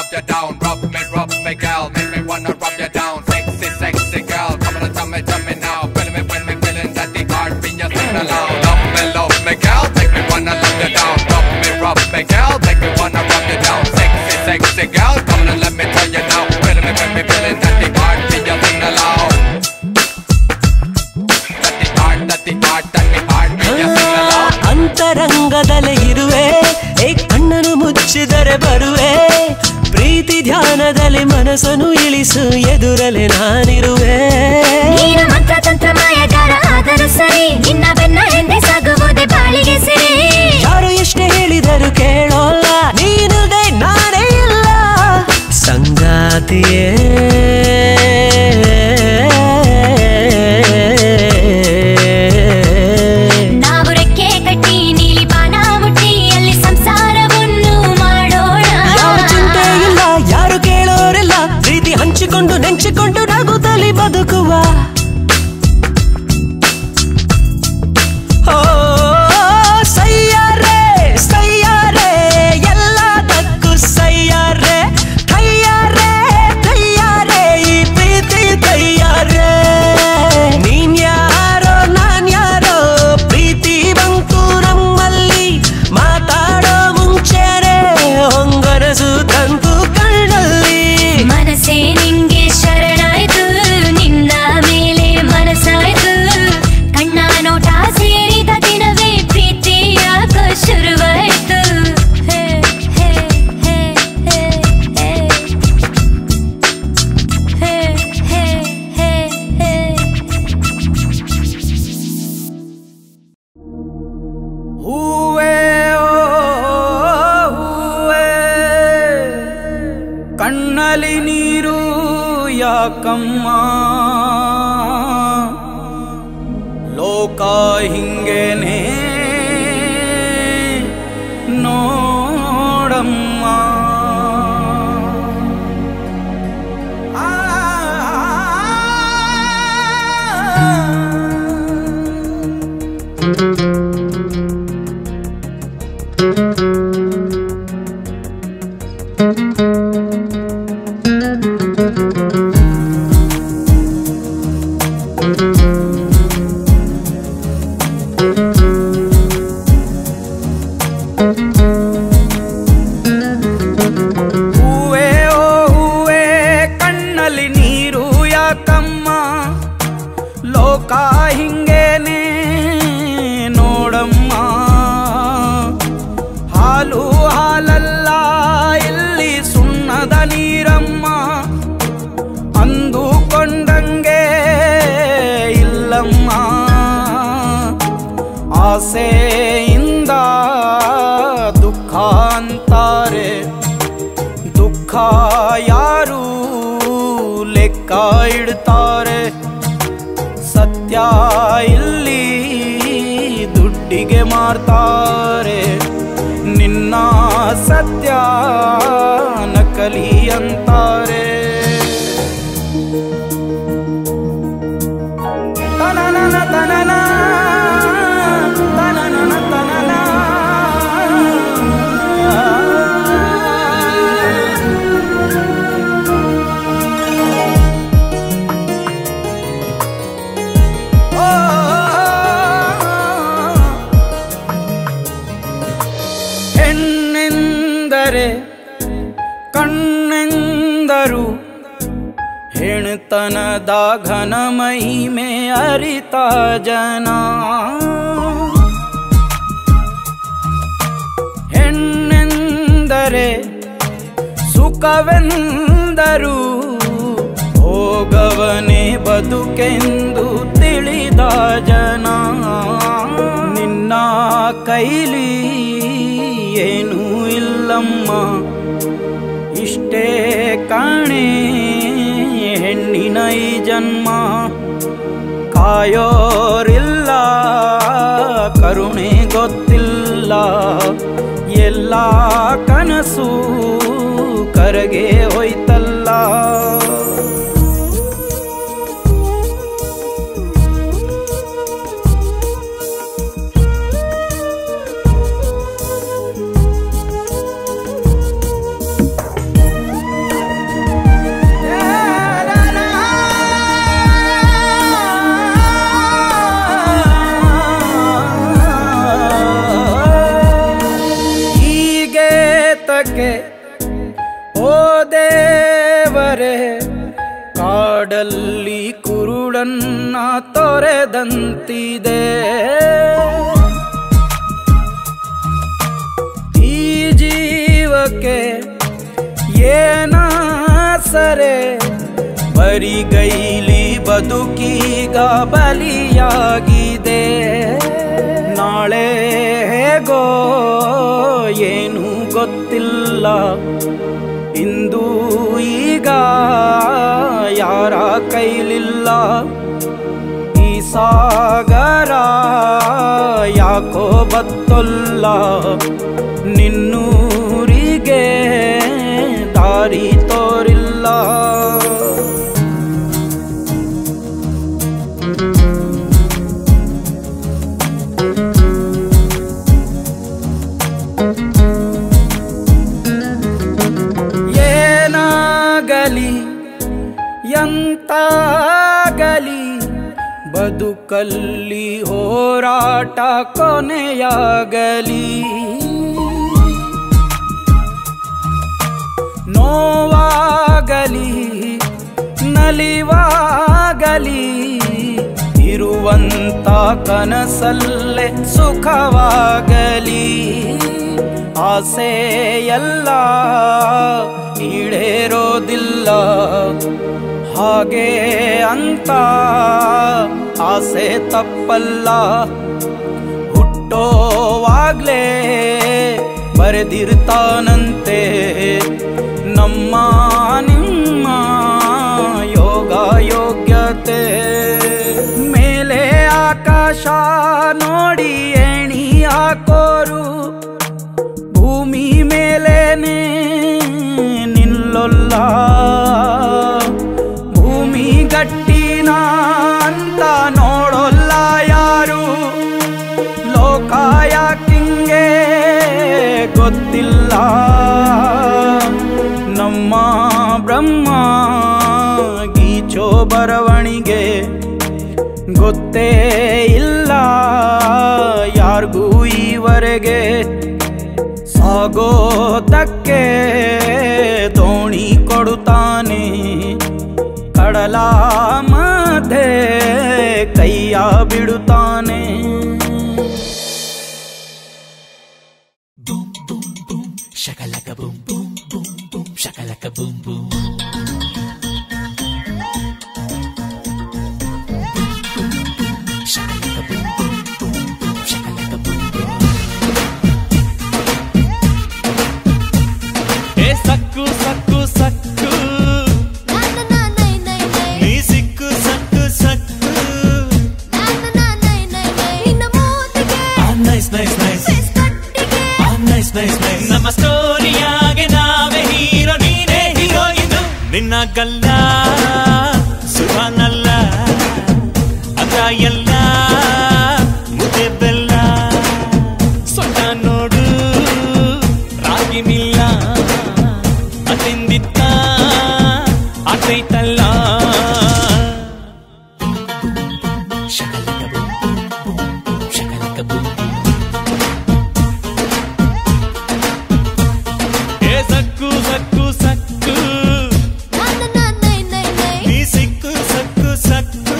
rub you down. Rub me, rub me, gal. Make me wanna rub you down. Sexy, sexy girl. Come on and tell me, tell me now. Feel me when me feeling that the heartbeat you sing aloud. Love me, love me, gal. Make me wanna love you down. Rub me, rub me, gal. Make me wanna rub you down. Sexy, sexy girl. Come on and let me tell you now. Feel me when me feeling that the heartbeat you sing aloud. That the heart, that the heart, that the heartbeat you sing aloud. ಅಂತರಂಗದಲ್ಲೇ ಇರುವೆ ಏ ಕಣ್ಣನು ಮುಚ್ಚಿದರೆ ಬರುವೆ ಪ್ರೀತಿ ಧ್ಯಾನದಲ್ಲಿ ಮನಸ್ಸನ್ನು ಇಳಿಸು ಎದುರಲೆ ನಾನಿರುವೆ ನೀನು ಮಂತ್ರ ತಂತ್ರ ಮಾಯಗಾರ ಆದರೂ ಸರಿ ನಿನ್ನ ಬೆನ್ನ ಹಿಂದೆ ಸಾಗುವುದೇ ಬಾಳಿಗೆ ಸಿರಿ ಯಾರು ಎಷ್ಟೇ ಹೇಳಿದರು ಕೇಳೋಲ್ಲ ನೀನಿಲ್ದೆ ನಾನೇ ಇಲ್ಲ ಸಂಗಾತಿಯೇ ನಾವು ರೆಕ್ಕೆ ಕಟ್ಟಿ ನೀಲಿ ಬಾಣ ಮುಟ್ಟಿ ಅಲ್ಲಿ ಸಂಸಾರವನ್ನು ಮಾಡೋಣ ಯಾವ ಚಿಂತೆ ಇಲ್ಲ ಯಾರು ಕೇಳೋರಿಲ್ಲ ಪ್ರೀತಿ ಹಂಚಿಕೊಂಡು ನೆಂಚಿಕೊಂಡು ನಗುತ್ತಲಿ ಬದುಕುವ ಓ, ಸಯ್ಯಾರೆ ಸಯ್ಯಾರೆ ಎಲ್ಲದಕ್ಕೂ ಸಯ್ಯಾರೆ ಕೈಯಾರೆ ಕೈಯಾರೆ ಈ ಪ್ರೀತಿ ತಯ್ಯಾರೆ ನೀನ್ ಯಾರೋ ನಾನ್ ಯಾರೋ ಪ್ರೀತಿ ಬಂತು ನಮ್ಮಲ್ಲಿ ಮಾತಾಡೋ ಮುಂಚೆನೆ ಹೊಂಗನಸು ತಂತು ಕಣ್ಣಲ್ಲಿ ಮನಸ್ಸೇ ನಿಂಗೆ ಶರಣಾಯ್ತು ನಿನ್ನ ಮೇಲೆ ಮನಸ್ಸಾಯ್ತು ಕಣ್ಣ ನೋಟ ಸೇರಿದ ದಿನವೇ ಪ್ರೀತಿ ಯಾಕೋ ಶುರುವಾಯ್ತು ಹೇ, ಹೇ, ಹೇ, ಹೇ, ಹೇ. ಹೇ, ಹೇ, ಹೇ, ಹೇ. ಹೂವೇ ಓ ಹೂವೇ ಕಣ್ಣಲ್ಲಿ ನೀರು ಯಾಕಮ್ಮ ಲೋಕ ಹಿಂಗೇನೆ ನೋಡಮ್ಮ ಆ, ಹೂವೇ ಓ ಹೂವೇ ಕಣ್ಣಲ್ಲಿ ನೀರು ಯಾಕಮ್ಮ ಲೋಕ ಹಿಂಗೇನೆ ನೋಡಮ್ಮ ಹಾಲು ಹಾಲಲ್ಲ ಇಲ್ಲಿ ಸುಣ್ಣದ ನೀರಮ್ಮ ಅಂದುಕೊಂಡಂಗೆ ಇಲ್ಲಮ್ಮ ಆಸೆಯಿಂದ ದುಃಖ ಅಂತಾರೆ ದುಃಖ ಯಾರು ಲೆಕ್ಕ ಇಡ್ತಾರೆ ಸತ್ಯ ಇಲ್ಲಿ ದುಡ್ಡಿಗೆ ಮಾರ್ತಾರೆ ನಿನ್ನ ಸತ್ಯ ನಕಲಿ ಅಂತಾರೆ ತನನನ ತನನ ತನನನ ತನನ ಹೆಣ್ಣೆಂದರೆ ಕಣ್ಣೆಂದರು ಹೆಣ್ತನದ ಘನ ಮಹಿಮೆ ಅರಿತ ಜನ ಹೆಣ್ಣೆಂದರೆ ಸುಖವೆಂದರು ಹೋಗವನೇ ಬದುಕೆಂದು ತಿಳಿದ ಜನ ನಿನ್ನ ಕೈಲಿ ಏನೂ ಇಲ್ಲಮ್ಮ ಇಷ್ಟೇ ಕಾಣೆ ಹೆಣ್ಣಿನ ಈ ಜನ್ಮ ಕಾಯೋರಿಲ್ಲ ಕರುಣೆ ಗೊತ್ತಿಲ್ಲ ಎಲ್ಲ ಕನಸು ಕರಗೆ ಹೋಯ್ತಲ್ಲ ದೇವರೇ ಕಾಡಲ್ಲಿ ಕುರುಡನ್ನ ತೊರೆದಂತಿದೆ ಈ ಜೀವಕ್ಕೆ ಏನ ಸರೆ ಬರಿಗೈಲಿ ಬದುಕೀಗ ಬಲಿಯಾಗಿದೆ ನಾಳೆ ಹೇಗೋ ಏನು ಗೊತ್ತಿಲ್ಲ ಇಂದು ಈಗ ಯಾರ ಕೈಲಿಲ್ಲ ಈ ಸಾಗರ ಯಾಕೋ ಬತ್ತೊಲ್ಲ ನಿನ್ನೂರಿಗೆ ದಾರಿ ತೋರಿಲ್ಲ ಏನಾಗಲಿ ಎಂತಾಗಲಿ ಬದುಕಲ್ಲಿ ಹೋರಾಟ ಕೊನೆಯಾಗಲಿ ನೋವಾಗಲಿ ನಲಿವಾಗಲಿ ಇರುವಂತ ಕನಸಲ್ಲೇ ಸುಖವಾಗಲಿ ಆಸೆ ಎಲ್ಲ ಈಡೇರೋದಿಲ್ಲ ಹಾಗೆ ಅಂತ ಆಸೆ ತಪ್ಪಲ್ಲ ಹುಟ್ಟೋವಾಗ್ಲೇ ಬರೆದಿರ್ತಾನಂತೆ ನಮ್ಮ ನಿಮ್ಮ ಯೋಗ ಯೋಗ್ಯತೆ ಮೇಲೆ ಆಕಾಶ ನೋಡಿ ಎಣಿ ಹಾಕೋರು ಭೂಮಿ ಮೇಲೇನೆ ನಿಲ್ಲೊಲ್ಲ ಭೂಮಿ ಗಟ್ಟಿನ ಅಂತ ನೋಡೋಲ್ಲ ಯಾರು ಲೋಕ ಯಾಕಿಂಗೆ ಗೊತ್ತಿಲ್ಲ ನಮ್ಮ ಬ್ರಹ್ಮ ಗೀಚೋ ಬರವಣಿಗೆ ಗೊತ್ತೇ ಇಲ್ಲ ಯಾರಿಗೂ ಈವರೆಗೆ ಸಾಗೋದಕ್ಕೆ ದೋಣಿ ಕೊಡುತ್ತಾನೆ ಕಡಲ ಮಧ್ಯೆ ಕೈಯ ಬಿಡುತ್ತಾನೆ Shakalaka boom boom boom boom shakalaka boom boom. Shakalaka boom boom boom boom shakalaka boom boom. ಏ ಸಕ್ಕು ಸಕ್ಕು ಸಕ್ಕು ನೀ ಸಿಕ್ಕು ಸಕ್ಕು ಸಕ್ಕು nice nice nice nice nice nice ನಮ್ಮ ಸ್ಟೋರಿಯಾಗೆ ನಾವೇ ಹೀರೋ ನೀನೇ ಹೀರೋಯಿನು ನಿನ್ನ ಗಲ್ಲ ಸುಖನಲ್ಲ ಅದ ಎಲ್ಲ ಮುದ್ದೆ ಬೆಲ್ಲ ಸೊಟ್ಟ ನೋಡು ರಾಗಿ ಮಿಲ್ಲ ಅತಿಂದಿತ್ತ ಆತೈತಲ್ಲ Shakalaka boom boom boom boom shakalaka boom boom. ಏ ಸಕ್ಕು ಸಕ್ಕು ಸಕ್ಕು ನೀ ಸಿಕ್ಕು ಸಕ್ಕು ಸಕ್ಕು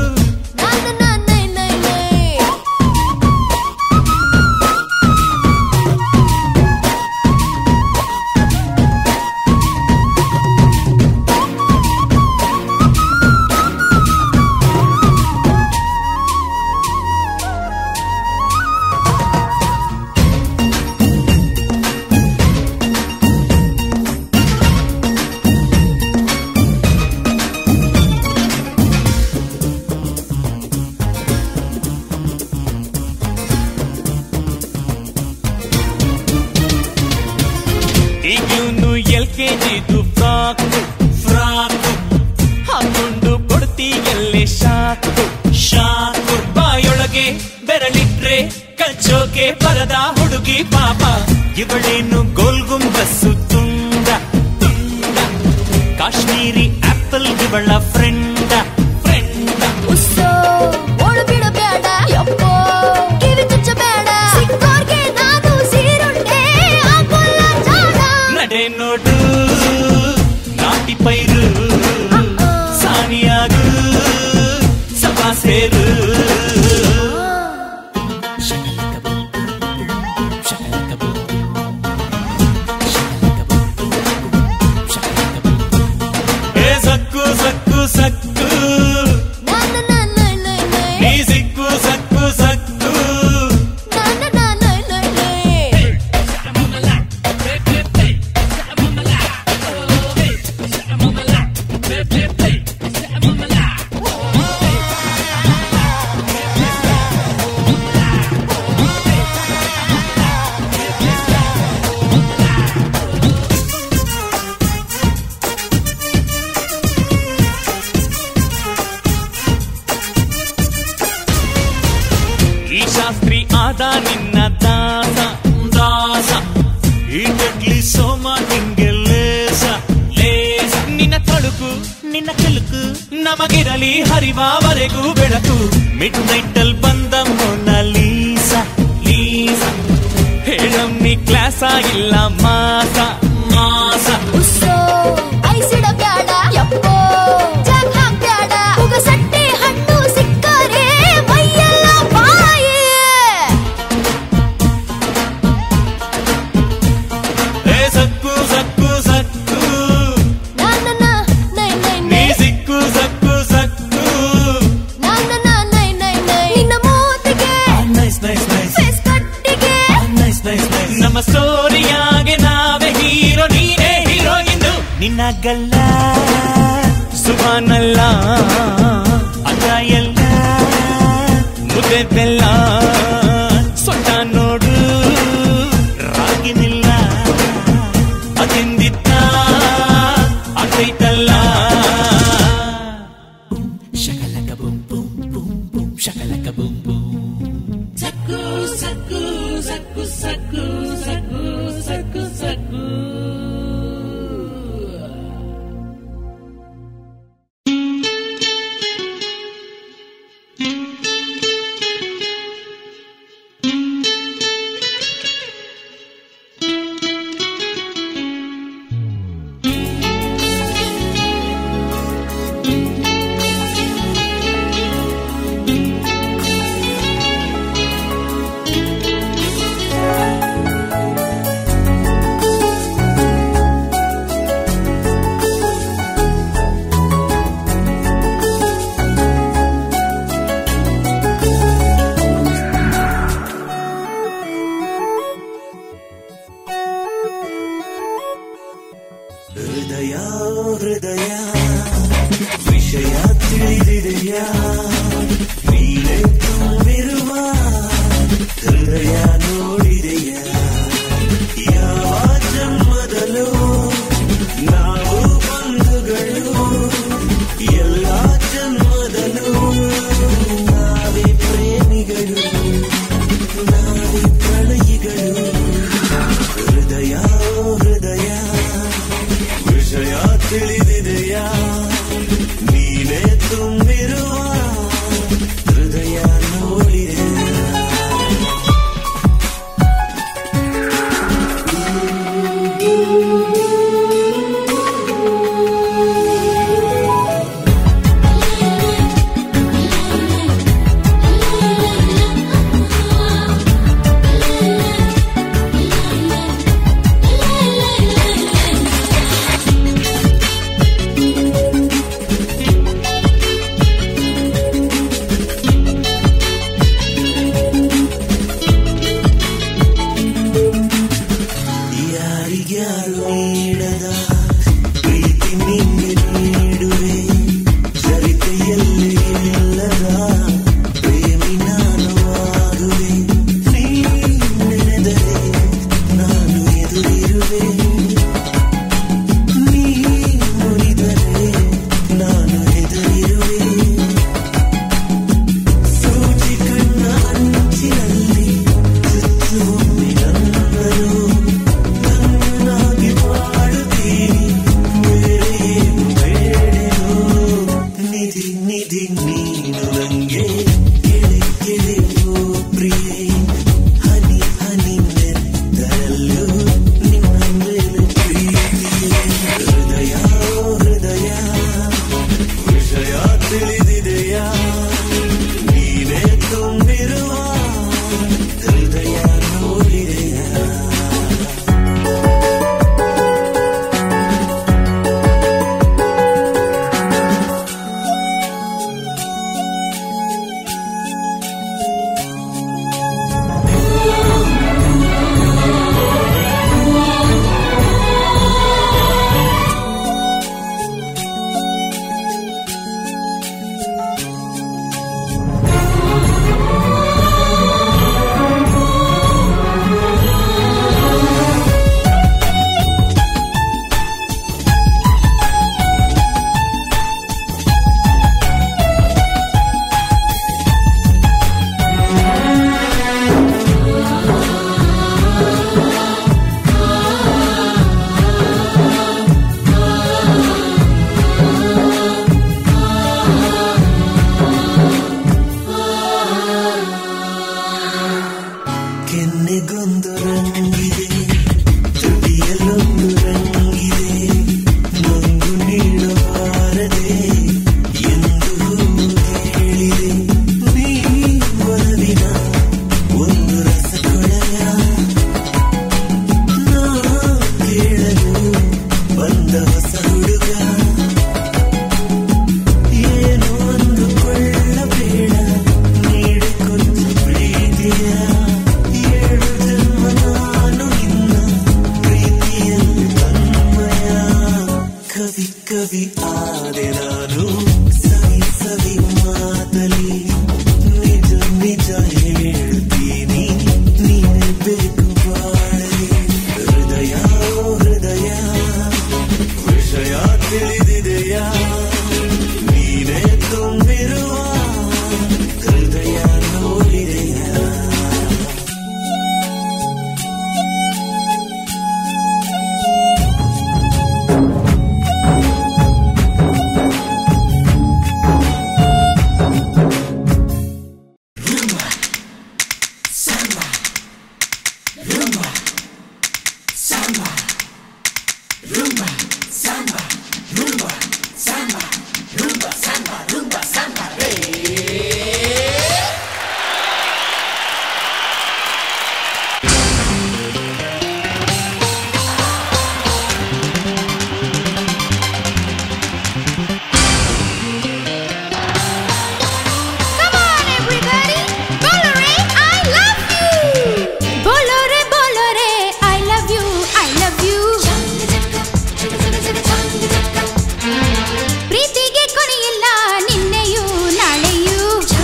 ಈಗಿವ್ನು ಎಲ್ ಕೆ ಜಿದು ಫ್ರಾಕ್ ಫ್ರಾಕ್ ಹಾಕೊಂಡು ಕೊಡ್ತೀಯಲ್ಲೇ ಶಾಕು ಶಾಕು ಬಾಯೊಳಗೆ ಬೆರಳಿಟ್ರೆ ಕಚ್ಚೋಕೆ ಬರದ ಹುಡುಗಿ ಪಾಪ ಇವಳೇನು ಗೋಲ್ಗುಂಬಸ್ಸು ತುಂಡ ತುಂಡ ಕಾಶ್ಮೀರಿ ಆಪಲ್ ಇವಳ ಫ್ರೆಂಡ ಫ್ರೆಂಡ ಉಸ್ಸೋ ಓಡು ಬಿಡಬೇಡ ಯಪ್ಪೋ ಕಿವಿ ಚುಚ್ಚಬೇಡ ಸಿಕ್ಕೋರ್ಗೆ ನಾನು ಸೀರುಂಡೆ ಹಾಕೋಲ್ಲ ಜಾಣ ನಡೆ ನೋಡು ನಾಟಿ ಪೈರು ಸಕ್ಕು ನೀ ಸಿಕ್ಕು ಸಕ್ಕು ಸಕ್ಕು ಈ ಶಾಸ್ತ್ರಿ ಆದ ನಿನ್ನ ದಾಸ ದಾಸ ಈ ಜಗ್ಲಿ ಸೋಮ ನಿಂಗೆ ಲೇಸ ಲೇಸ ನಿನ್ನ ತಳುಕು ನಿನ್ನ ಕೆಲುಕು ನಮಗಿರಲಿ ಹರಿವಾವರೆಗೂ ಬೆಳಕು ಮಿಡ್ ನೈಟಲ್ ಬಂದ ಮೊನಲೀಸ ಲೀಸ ಹೇಳಮ್ಮಿ ಕ್ಲಾಸ ಇಲ್ಲ ಮಾಸ ಮಾಸ ಏ ಸಕ್ಕು ಸಕ್ಕು ಸಕ್ಕು ನೀ ಸಿಕ್ಕು ಸಕ್ಕು ಸಕ್ಕು nice nice nice nice nice nice ನಮ್ಮ ಸ್ಟೋರಿಯಾಗೆ ನಾವೇ ಹೀರೋ ನೀನೇ ಹೀರೋಯಿನ್ ನಿನ್ನ ಗಲ್ಲ ಸುಭಾನಲ್ಲ ಅದ ಎಲ್ಲ ಮುದ್ದೆ ಬೆಲ್ಲ ಸೊಟ್ಟ ನೋಡು ರಾಗಿನಿಲ್ಲ ಅದಿಂದಿತ್ತ ಅದೈತಲ್ಲ ಶಕಲಕ ಬುಂ ಬುಂ ಬುಂ ಬುಂ ಶಕಲಕ ಬುಂ ಬುಂ ಸಕ್ಕು ಸಕ್ಕು ಸಕ್ಕು ಸಕ್ಕು ಸಕ್ಕು ಸಕ್ಕು ಸಕ್ಕು ಹೃದಯ ಹೃದಯ ವಿಷಯ ತಿಳಿದಿದೆಯ ನೀನೆ ತುಂಬಿರುವ ಹೃದಯ ನೋಡಿದೆಯ ಯಾವ ಜನ್ಮದಲ್ಲೂ ನಾವು ಬಂಧುಗಳು ಎಲ್ಲ ಜನ್ಮದಲ್ಲೂ ನಾವೇ ಪ್ರೇಮಿಗಳು ನಾವೇ ಪ್ರಣಯಿಗಳು ಹೃದಯ ಹೃದಯ ವಿಷಯ ತಿಳಿದಿದೆಯಾ ನೀನೇ ತುಂಬಿರುವ ಹೃದಯ ನೋಡಿದೆ ಕವಿ ಕವಿ ಆದೆ ನಾನು ಸವಿ ಸವಿ ಮಾತಲಿ ನಿಜ ನಿಜ ಹೇಳ್ತೀನಿ ನೀನೇ ಬೇಕು ಬಾಳಲಿ ಹೃದಯ ಓ ಹೃದಯ ವಿಷಯ ತಿಳಿದಿದೆಯಾ ನೀನೇ ತುಂಬಿರುವ ಹೃದಯ ನೋಡಿದೆಯಾ Come on, everybody! Bolore, I love you! Bolore, bolore, I love you, I love you. ಪ್ರೀತಿಗೆ ಕೊನೆಯಿಲ್ಲ ನಿನ್ನೆಯೂ ನಾಳೆಯೂ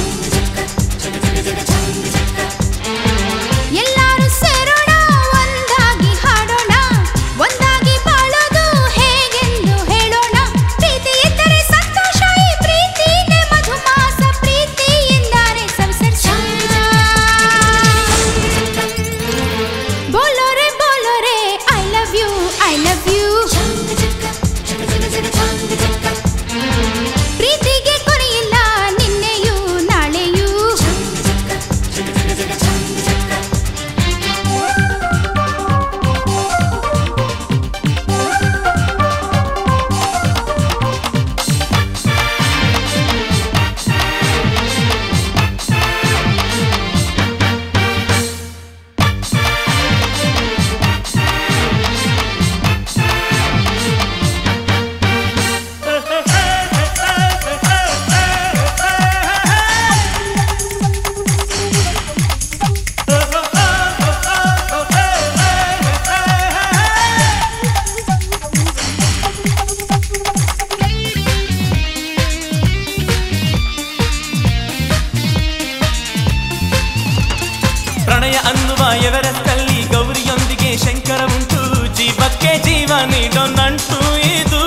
ಎಲ್ಲರೂ ಸೇರೋಣ ಒಂದಾಗಿ ಹಾಡೋಣ ಒಂದಾಗಿ ಬಾಳೋದು ಹೇಗೆಂದು ಹೇಳೋಣ ಪ್ರೀತಿ ಇದ್ದರೆ ಸಂತೋಷ ಈ ಪ್ರೀತಿನೇ ಮಧುಮಾಸ ಪ್ರೀತಿಯಿಂದಾನೆ ಸಂಸರ್ಷ ಬೋಲೋರೆ ಬೋಲೋರೆ I love you I love you ಪ್ರೀತಿಗೆ ಕೊನೆಯಿಲ್ಲ ನಿನ್ನೆಯೂ ನಾಳೆಯೂ ಪ್ರಣಯ ಅನ್ನುವ ಎವರೆಸ್ಟಲ್ಲಿ ಗೌರಿಯೊಂದಿಗೆ ಶಂಕರ ಉಂಟು ಜೀವಕ್ಕೆ ಜೀವ ನೀಡೋ ನಂಟು ಇದು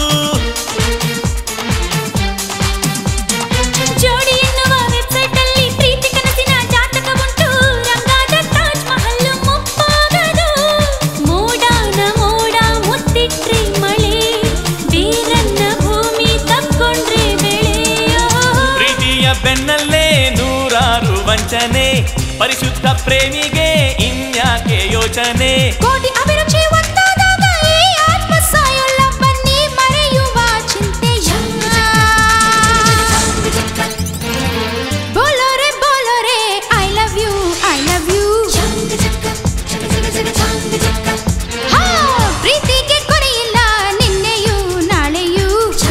ಜೋಡಿ ಎನ್ನುವ ವೆಬ್ಸೈಟ್ ಅಲ್ಲಿ ಪ್ರೀತಿ ಕನಸಿನ ಜಾತಕ ಉಂಟು ರಂಗಾದ ತಾಜ್ ಮಹಲ್ ಮುಪ್ಪಾಗದು ಮೋಡಾನ ಮೋಡ ಮುತ್ತಿಟ್ರೆ ಮಳೆ ಬೇರನ್ನ ಭೂಮಿ ತಕ್ಕೊಂಡ್ರೆ ಬೆಳೆಯೋ ಪ್ರೀತಿಯ ಬೆನ್ನಲ್ಲೇ ನೂರಾರು ವಂಚನೆ ಪರಿಶುದ್ಧ ಪ್ರೇಮಿಗೆ ಇನ್ಯಾಕೆ ಯೋಚನೆ ಕೋಟಿ ಅಭಿರುಚಿ ಒಂದಾದಾಗ ಈ ಆತ್ಮ ಸಾಯೋಲ್ಲ ಬನ್ನಿ ಮರೆಯುವ ಚಿಂತೆಯ ಬೋಲೋರೆ ಬೋಲೋರೆ I love you I love you ಹಾ ಪ್ರೀತಿಗೆ ಕೊನೆಯಿಲ್ಲ ನಿನ್ನೆಯೂ ನಾಳೆಯೂ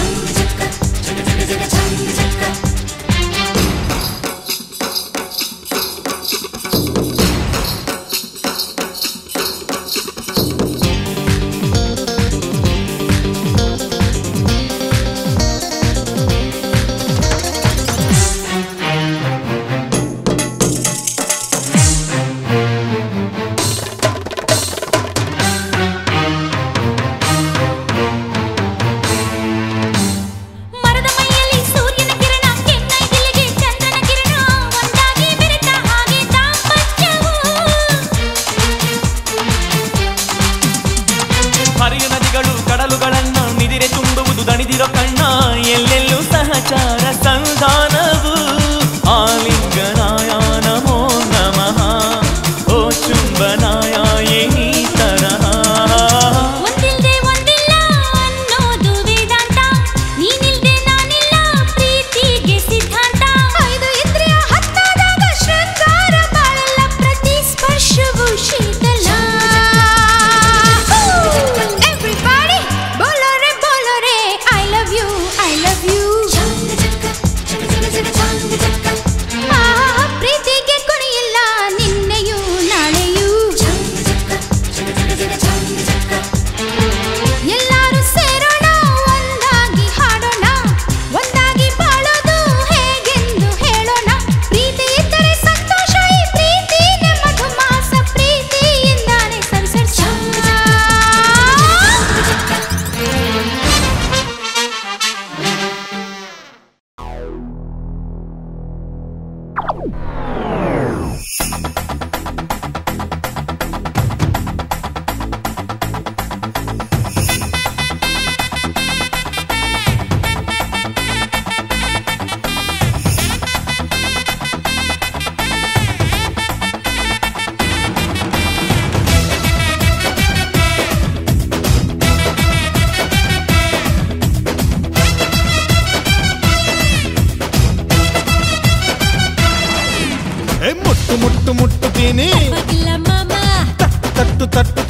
ಮರದ ಮೈಯಲ್ಲಿ ಸೂರ್ಯನ ಕಿರಣ ಕೆನ್ನೈದಿಲಿಗೆ ಚಂದ್ರನ ಕಿರಣ ಒಂದಾಗಿ ಬೆರೆತ ಹಾಗೆ ದಾಂಪತ್ಯವು ಹರಿಯ ನದಿಗಳು ಕಡಲುಗಳನ್ನು ನಿದಿರೆ ತುಂಬುವುದು ದಣಿದಿರೋ ಕಣ್ಣ ಎಲ್ಲೆಲ್ಲೂ ಸಹಚಾರ ಸಂಧಾನವು ಆಲಿಂಗನಾಯ ನಮೋ ನಮಃ ಓ ಚುಂಬನಾಯ ಏನಿ ತರಹ ಒಂದಿಲ್ದೆ ಒಂದಿಲ್ಲ ಅನ್ನೋದು ವೇದಾಂತ ನೀನಿಲ್ದೆ ನಾನಿಲ್ಲ ಪ್ರೀತಿಗೆ ಸಿದ್ಧಾಂತ ಐದು ಇಂದ್ರಿಯ ಹತ್ತಾದಾಗ ಶೃಂಗಾರ ಬಾಳಲ್ಲ ಪ್ರತಿ ಸ್ಪರ್ಶವು ಶೀತಲ Everybody, ಬೋಲೋರೆ ಬೋಲೋರೆ I love you I love you ಪ್ರೀತಿಗೆ ಕೊನೆಯಿಲ್ಲ ನಿನ್ನೆಯೂ ನಾಳೆಯೂ ಎಲ್ಲರೂ ಸೇರೋಣ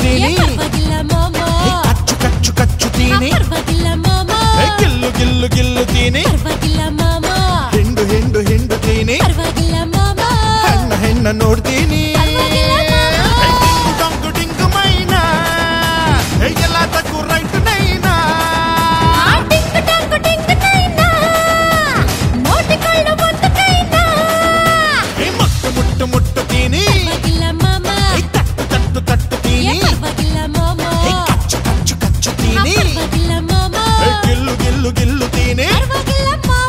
ತಿಂತೀನಿ ಪರವಾಗಿಲ್ಲ ಮಾಮ ಹೇ, ಕಚ್ಚು ಕಚ್ಚು ಕಚ್ಚುತ್ತೀನಿ ಪರವಾಗಿಲ್ಲ ಮಾಮ ಹೇ, ಗಿಲ್ಲು ಗಿಲ್ಲು ಗಿಲ್ಲುತ್ತೀನಿ ಪರವಾಗಿಲ್ಲ ಮಾಮ ಹಿಂಡು ಹಿಂಡು ಹಿಂಡುತ್ತೀನಿ ಪರವಾಗಿಲ್ಲ ಮಾಮ ಹೆಣ್ಣ ಹೆಣ್ಣ ನೋಡ್ತೀನಿ ಪರವಾಗಿಲ್ಲ ಮಾಮ ಹೇ, ಡಿಂಗು ಡೊಂಗು ಡಿಂಗು ಮೈನಾ ಹೇ, ಎಲ್ಲದಕ್ಕೂ ರೈಟ್ ನೈನಾ ಆ ಟಿಂಗ್ ಟಾಂಗ್ ಟಿಂಗ್ ನೈನಾ ನೋಟಿಕೊಳ್ಳು ಒಂದು ಕೈನಾ ಹೇ, ಮುಟ್ಟು ಮುಟ್ಟು ಮುಟ್ಟುತ್ತೀನಿ ಪರವಾಗಿಲ್ಲ ಮಾಮ ಹೇ, ತಟ್ಟು ತಟ್ಟು ತಟ್ಟುತ್ತೀನಿ ಪರವಾಗಿಲ್ಲ ಮಾಮ ಹೇ, ಕಚ್ಚು ಕಚ್ಚು ಕಚ್ಚುತ್ತೀನಿ ಪರವಾಗಿಲ್ಲ ಮಾಮ ಹೇ, ಗಿಲ್ಲು ಗಿಲ್ಲು ಗಿಲ್ಲುತ್ತೀನಿ ಪರವಾಗಿಲ್ಲ ಮಾಮ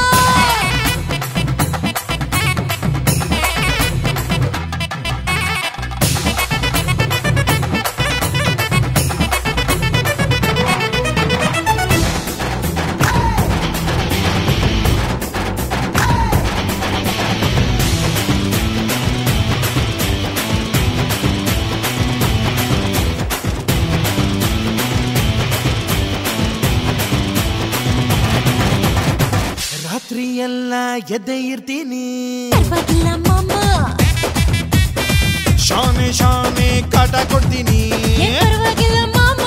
ರಾತ್ರಿ ಎಲ್ಲ ಎದ್ದೆ ಇರ್ತೀನಿ ಪರವಾಗಿಲ್ಲ ಮಾಮ ಶಾನೆ ಶಾನೆ ಕಾಟ ಕೊಡ್ತೀನಿ ಏ ಪರವಾಗಿಲ್ಲ ಮಾಮ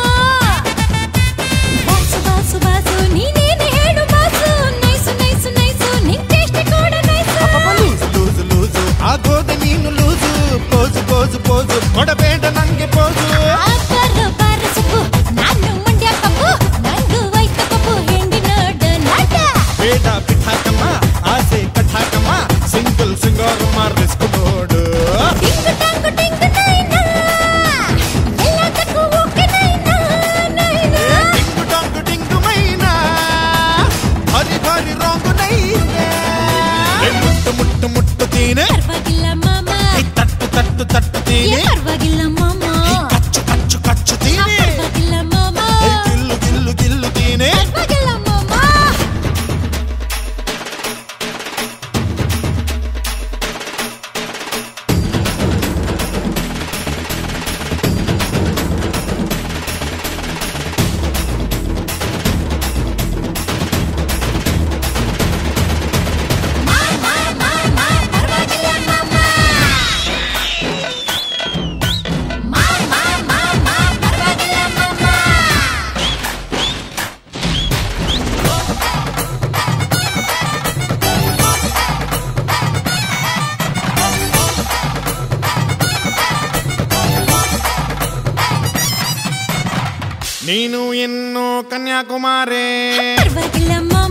ಬಾಸು ಬಾಸು ಬಾಸು ನೀನೇನು ಹೇಳು ಬಾಸು ನೈಸು ನೈಸು ನೈಸು ನಿನ್ ಟೇಸ್ಟ್ ಕೂಡ ನೈಸು ಲೂಸು ಲೂಸು ಲೂಸು ಆಗೋದೆ ನೀನು ಲೂಸು ಪೋಸು ಪೋಸು ಪೋಸು ಕೊಡಬೇಡ ನಂಗೆ ಪೋಸು ಆಕಾರ ಬಾರಸಕು ನಾನು ಮಂಡ್ಯ ಕಪ್ಪು ನಂದು ವೈತ ಕಪ್ಪು ಹೆಂಡಿ ನೋಡ ನಾಟ ಬೇಡ ಬಿಟ್ಟಾಕಮ್ಮ ಆಸೆ ಕಟ್ಟಾಕಮ್ಮ ಸಿಂಗಲ್ ಸಿಂಗಾರಮ್ಮ ರಿಸ್ಕ್ ನೋಡು ಟಿಂಗ್ ಟಾಂಗ್ ಟಿಂಗ್ ನೈನಾ ಎಲ್ಲದಕ್ಕೂ ಓಕೆ ನೈನಾ ನೈನಾ ಟಿಂಗು ಡೊಂಗು ಡಿಂಗು ಮೈನಾ ಹರಿ ಭಾರಿ ರೋಂಗು ನೈನೆ ಹೇ, ಮುಟ್ಟು ಮುಟ್ಟು ಮುಟ್ಟುತ್ತೀನಿ ಪರವಾಗಿಲ್ಲ ಮಾಮ ಹೇ, ತಟ್ಟು ತಟ್ಟು ಏ ತಟ್ಟುತ್ತೀನಿ ಪರವಾಗಿಲ್ಲ ಮಾಮ ಹೇ, ಕಚ್ಚು ಕಚ್ಚು ಕಚ್ಚುತ್ತೀನಿ ಪರವಾಗಿಲ್ಲ ಮಾಮ ಹೇ, ಗಿಲ್ಲು ಗಿಲ್ಲು ಗಿಲ್ಲುತ್ತೀನಿ ಪರವಾಗಿಲ್ಲ ಮಾಮ ನೀನು ಇನ್ನು ಕನ್ಯಾಕುಮಾರಿ ಪರವಾಗಿಲ್ಲ ಮಾಮ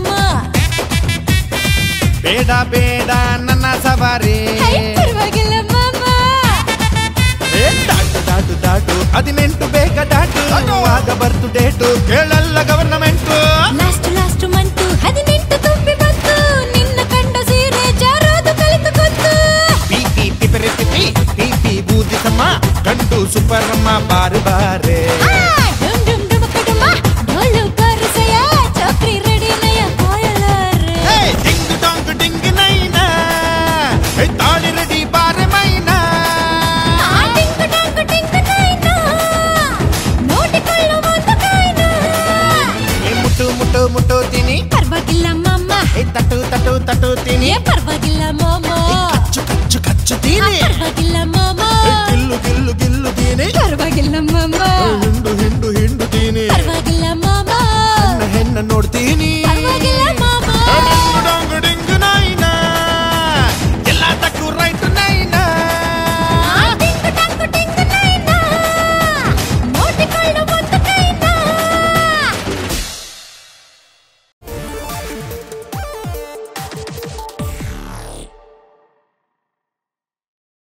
ಬೇಡ ಬೇಡ ನನ್ನ ಸವಾರಿ ಹೈ ಪರವಾಗಿಲ್ಲ ಮಾಮ ಏ, ದಾಟು ದಾಟು ದಾಟು ಹದಿನೆಂಟು ಬೇಗ ದಾಟು ಆಗ ಬರ್ತು ಡೇಟು ಕೇಳಲ್ಲ ಗವರ್ನಮೆಂಟು ಲಾಸ್ಟ್ ಲಾಸ್ಟ್ ಮಂತು ಹದಿನೆಂಟು ತುಂಬಿ ಬಂತು ನಿನ್ನ ಕಂಡ ಸೀರೆ ಜಾರೋದು ಕಲಿತು ಗೊತ್ತು ಪಿ ಪಿ ಪಿಪರಿ ಪಿಪಿ ಪಿ ಪಿ ಬೂದಿಸಮ್ಮ ಗಂಡು ಸುಪರಮ್ಮ ಬಾರು ಬಾರೆ ಆ, ಡುಮ್ ಡುಮ್ ಡುಮಕಡುಮ, ಡೋಲು ಕರ್ಸೆಯ, ಚಕ್ರಿ ರೆಡಿನಯ ಕೋಯಲಾರೆ. ಹೇ, ಡಿಂಗ್ ಡಾಂಗ್ ಡಿಂಗ್ ನೈನಾ ಹೇ, ತಾಳಿ ರೆಡಿ ಬಾರೆ ಮೈನಾ ಆ ಟಿಂಗ್ ಟಾಂಗ್ ಟಿಂಗ್ ನೈನಾ, ನೋಡಿಕೊಳ್ಳು ಒಂದು ಕೈನಾ. ಏ, ಮುಟ್ಟು ಮುಟ್ಟು ಮುಟ್ಟುತ್ತೀನಿ ಪರ್ವಾಗಿಲ್ಲ ಮಾಮ ಹೇ, ತಟ್ಟು ತಟ್ಟು ತಟ್ಟುತ್ತೀನಿ ಏ ಪರ್ವಾಗಿಲ್ಲ ಮಾಮ ಕಚ್ಚು ಕಚ್ಚು ಆ, ಕಚ್ಚುತ್ತೀನಿ ಪರ್ವಾಗಿಲ್ಲ ಮಾಮ ಹೇ, ಗಿಲ್ಲು ಗಿಲ್ಲು ಗಿಲ್ಲುತ್ತೀನಿ ಪರ್ವಾಗಿಲ್ಲ ಮಾಮ ಹಿಂಡು ಹಿಂಡು ಹಿಂಡುತ್ತೀನಿ ಪರ್ವಾಗಿಲ್ಲ ಮಾಮ ಹೆಣ್ಣ ಹೆಣ್ಣ ನೋಡ್ತೀನಿ ಪರ್ವಾಗಿಲ್ಲ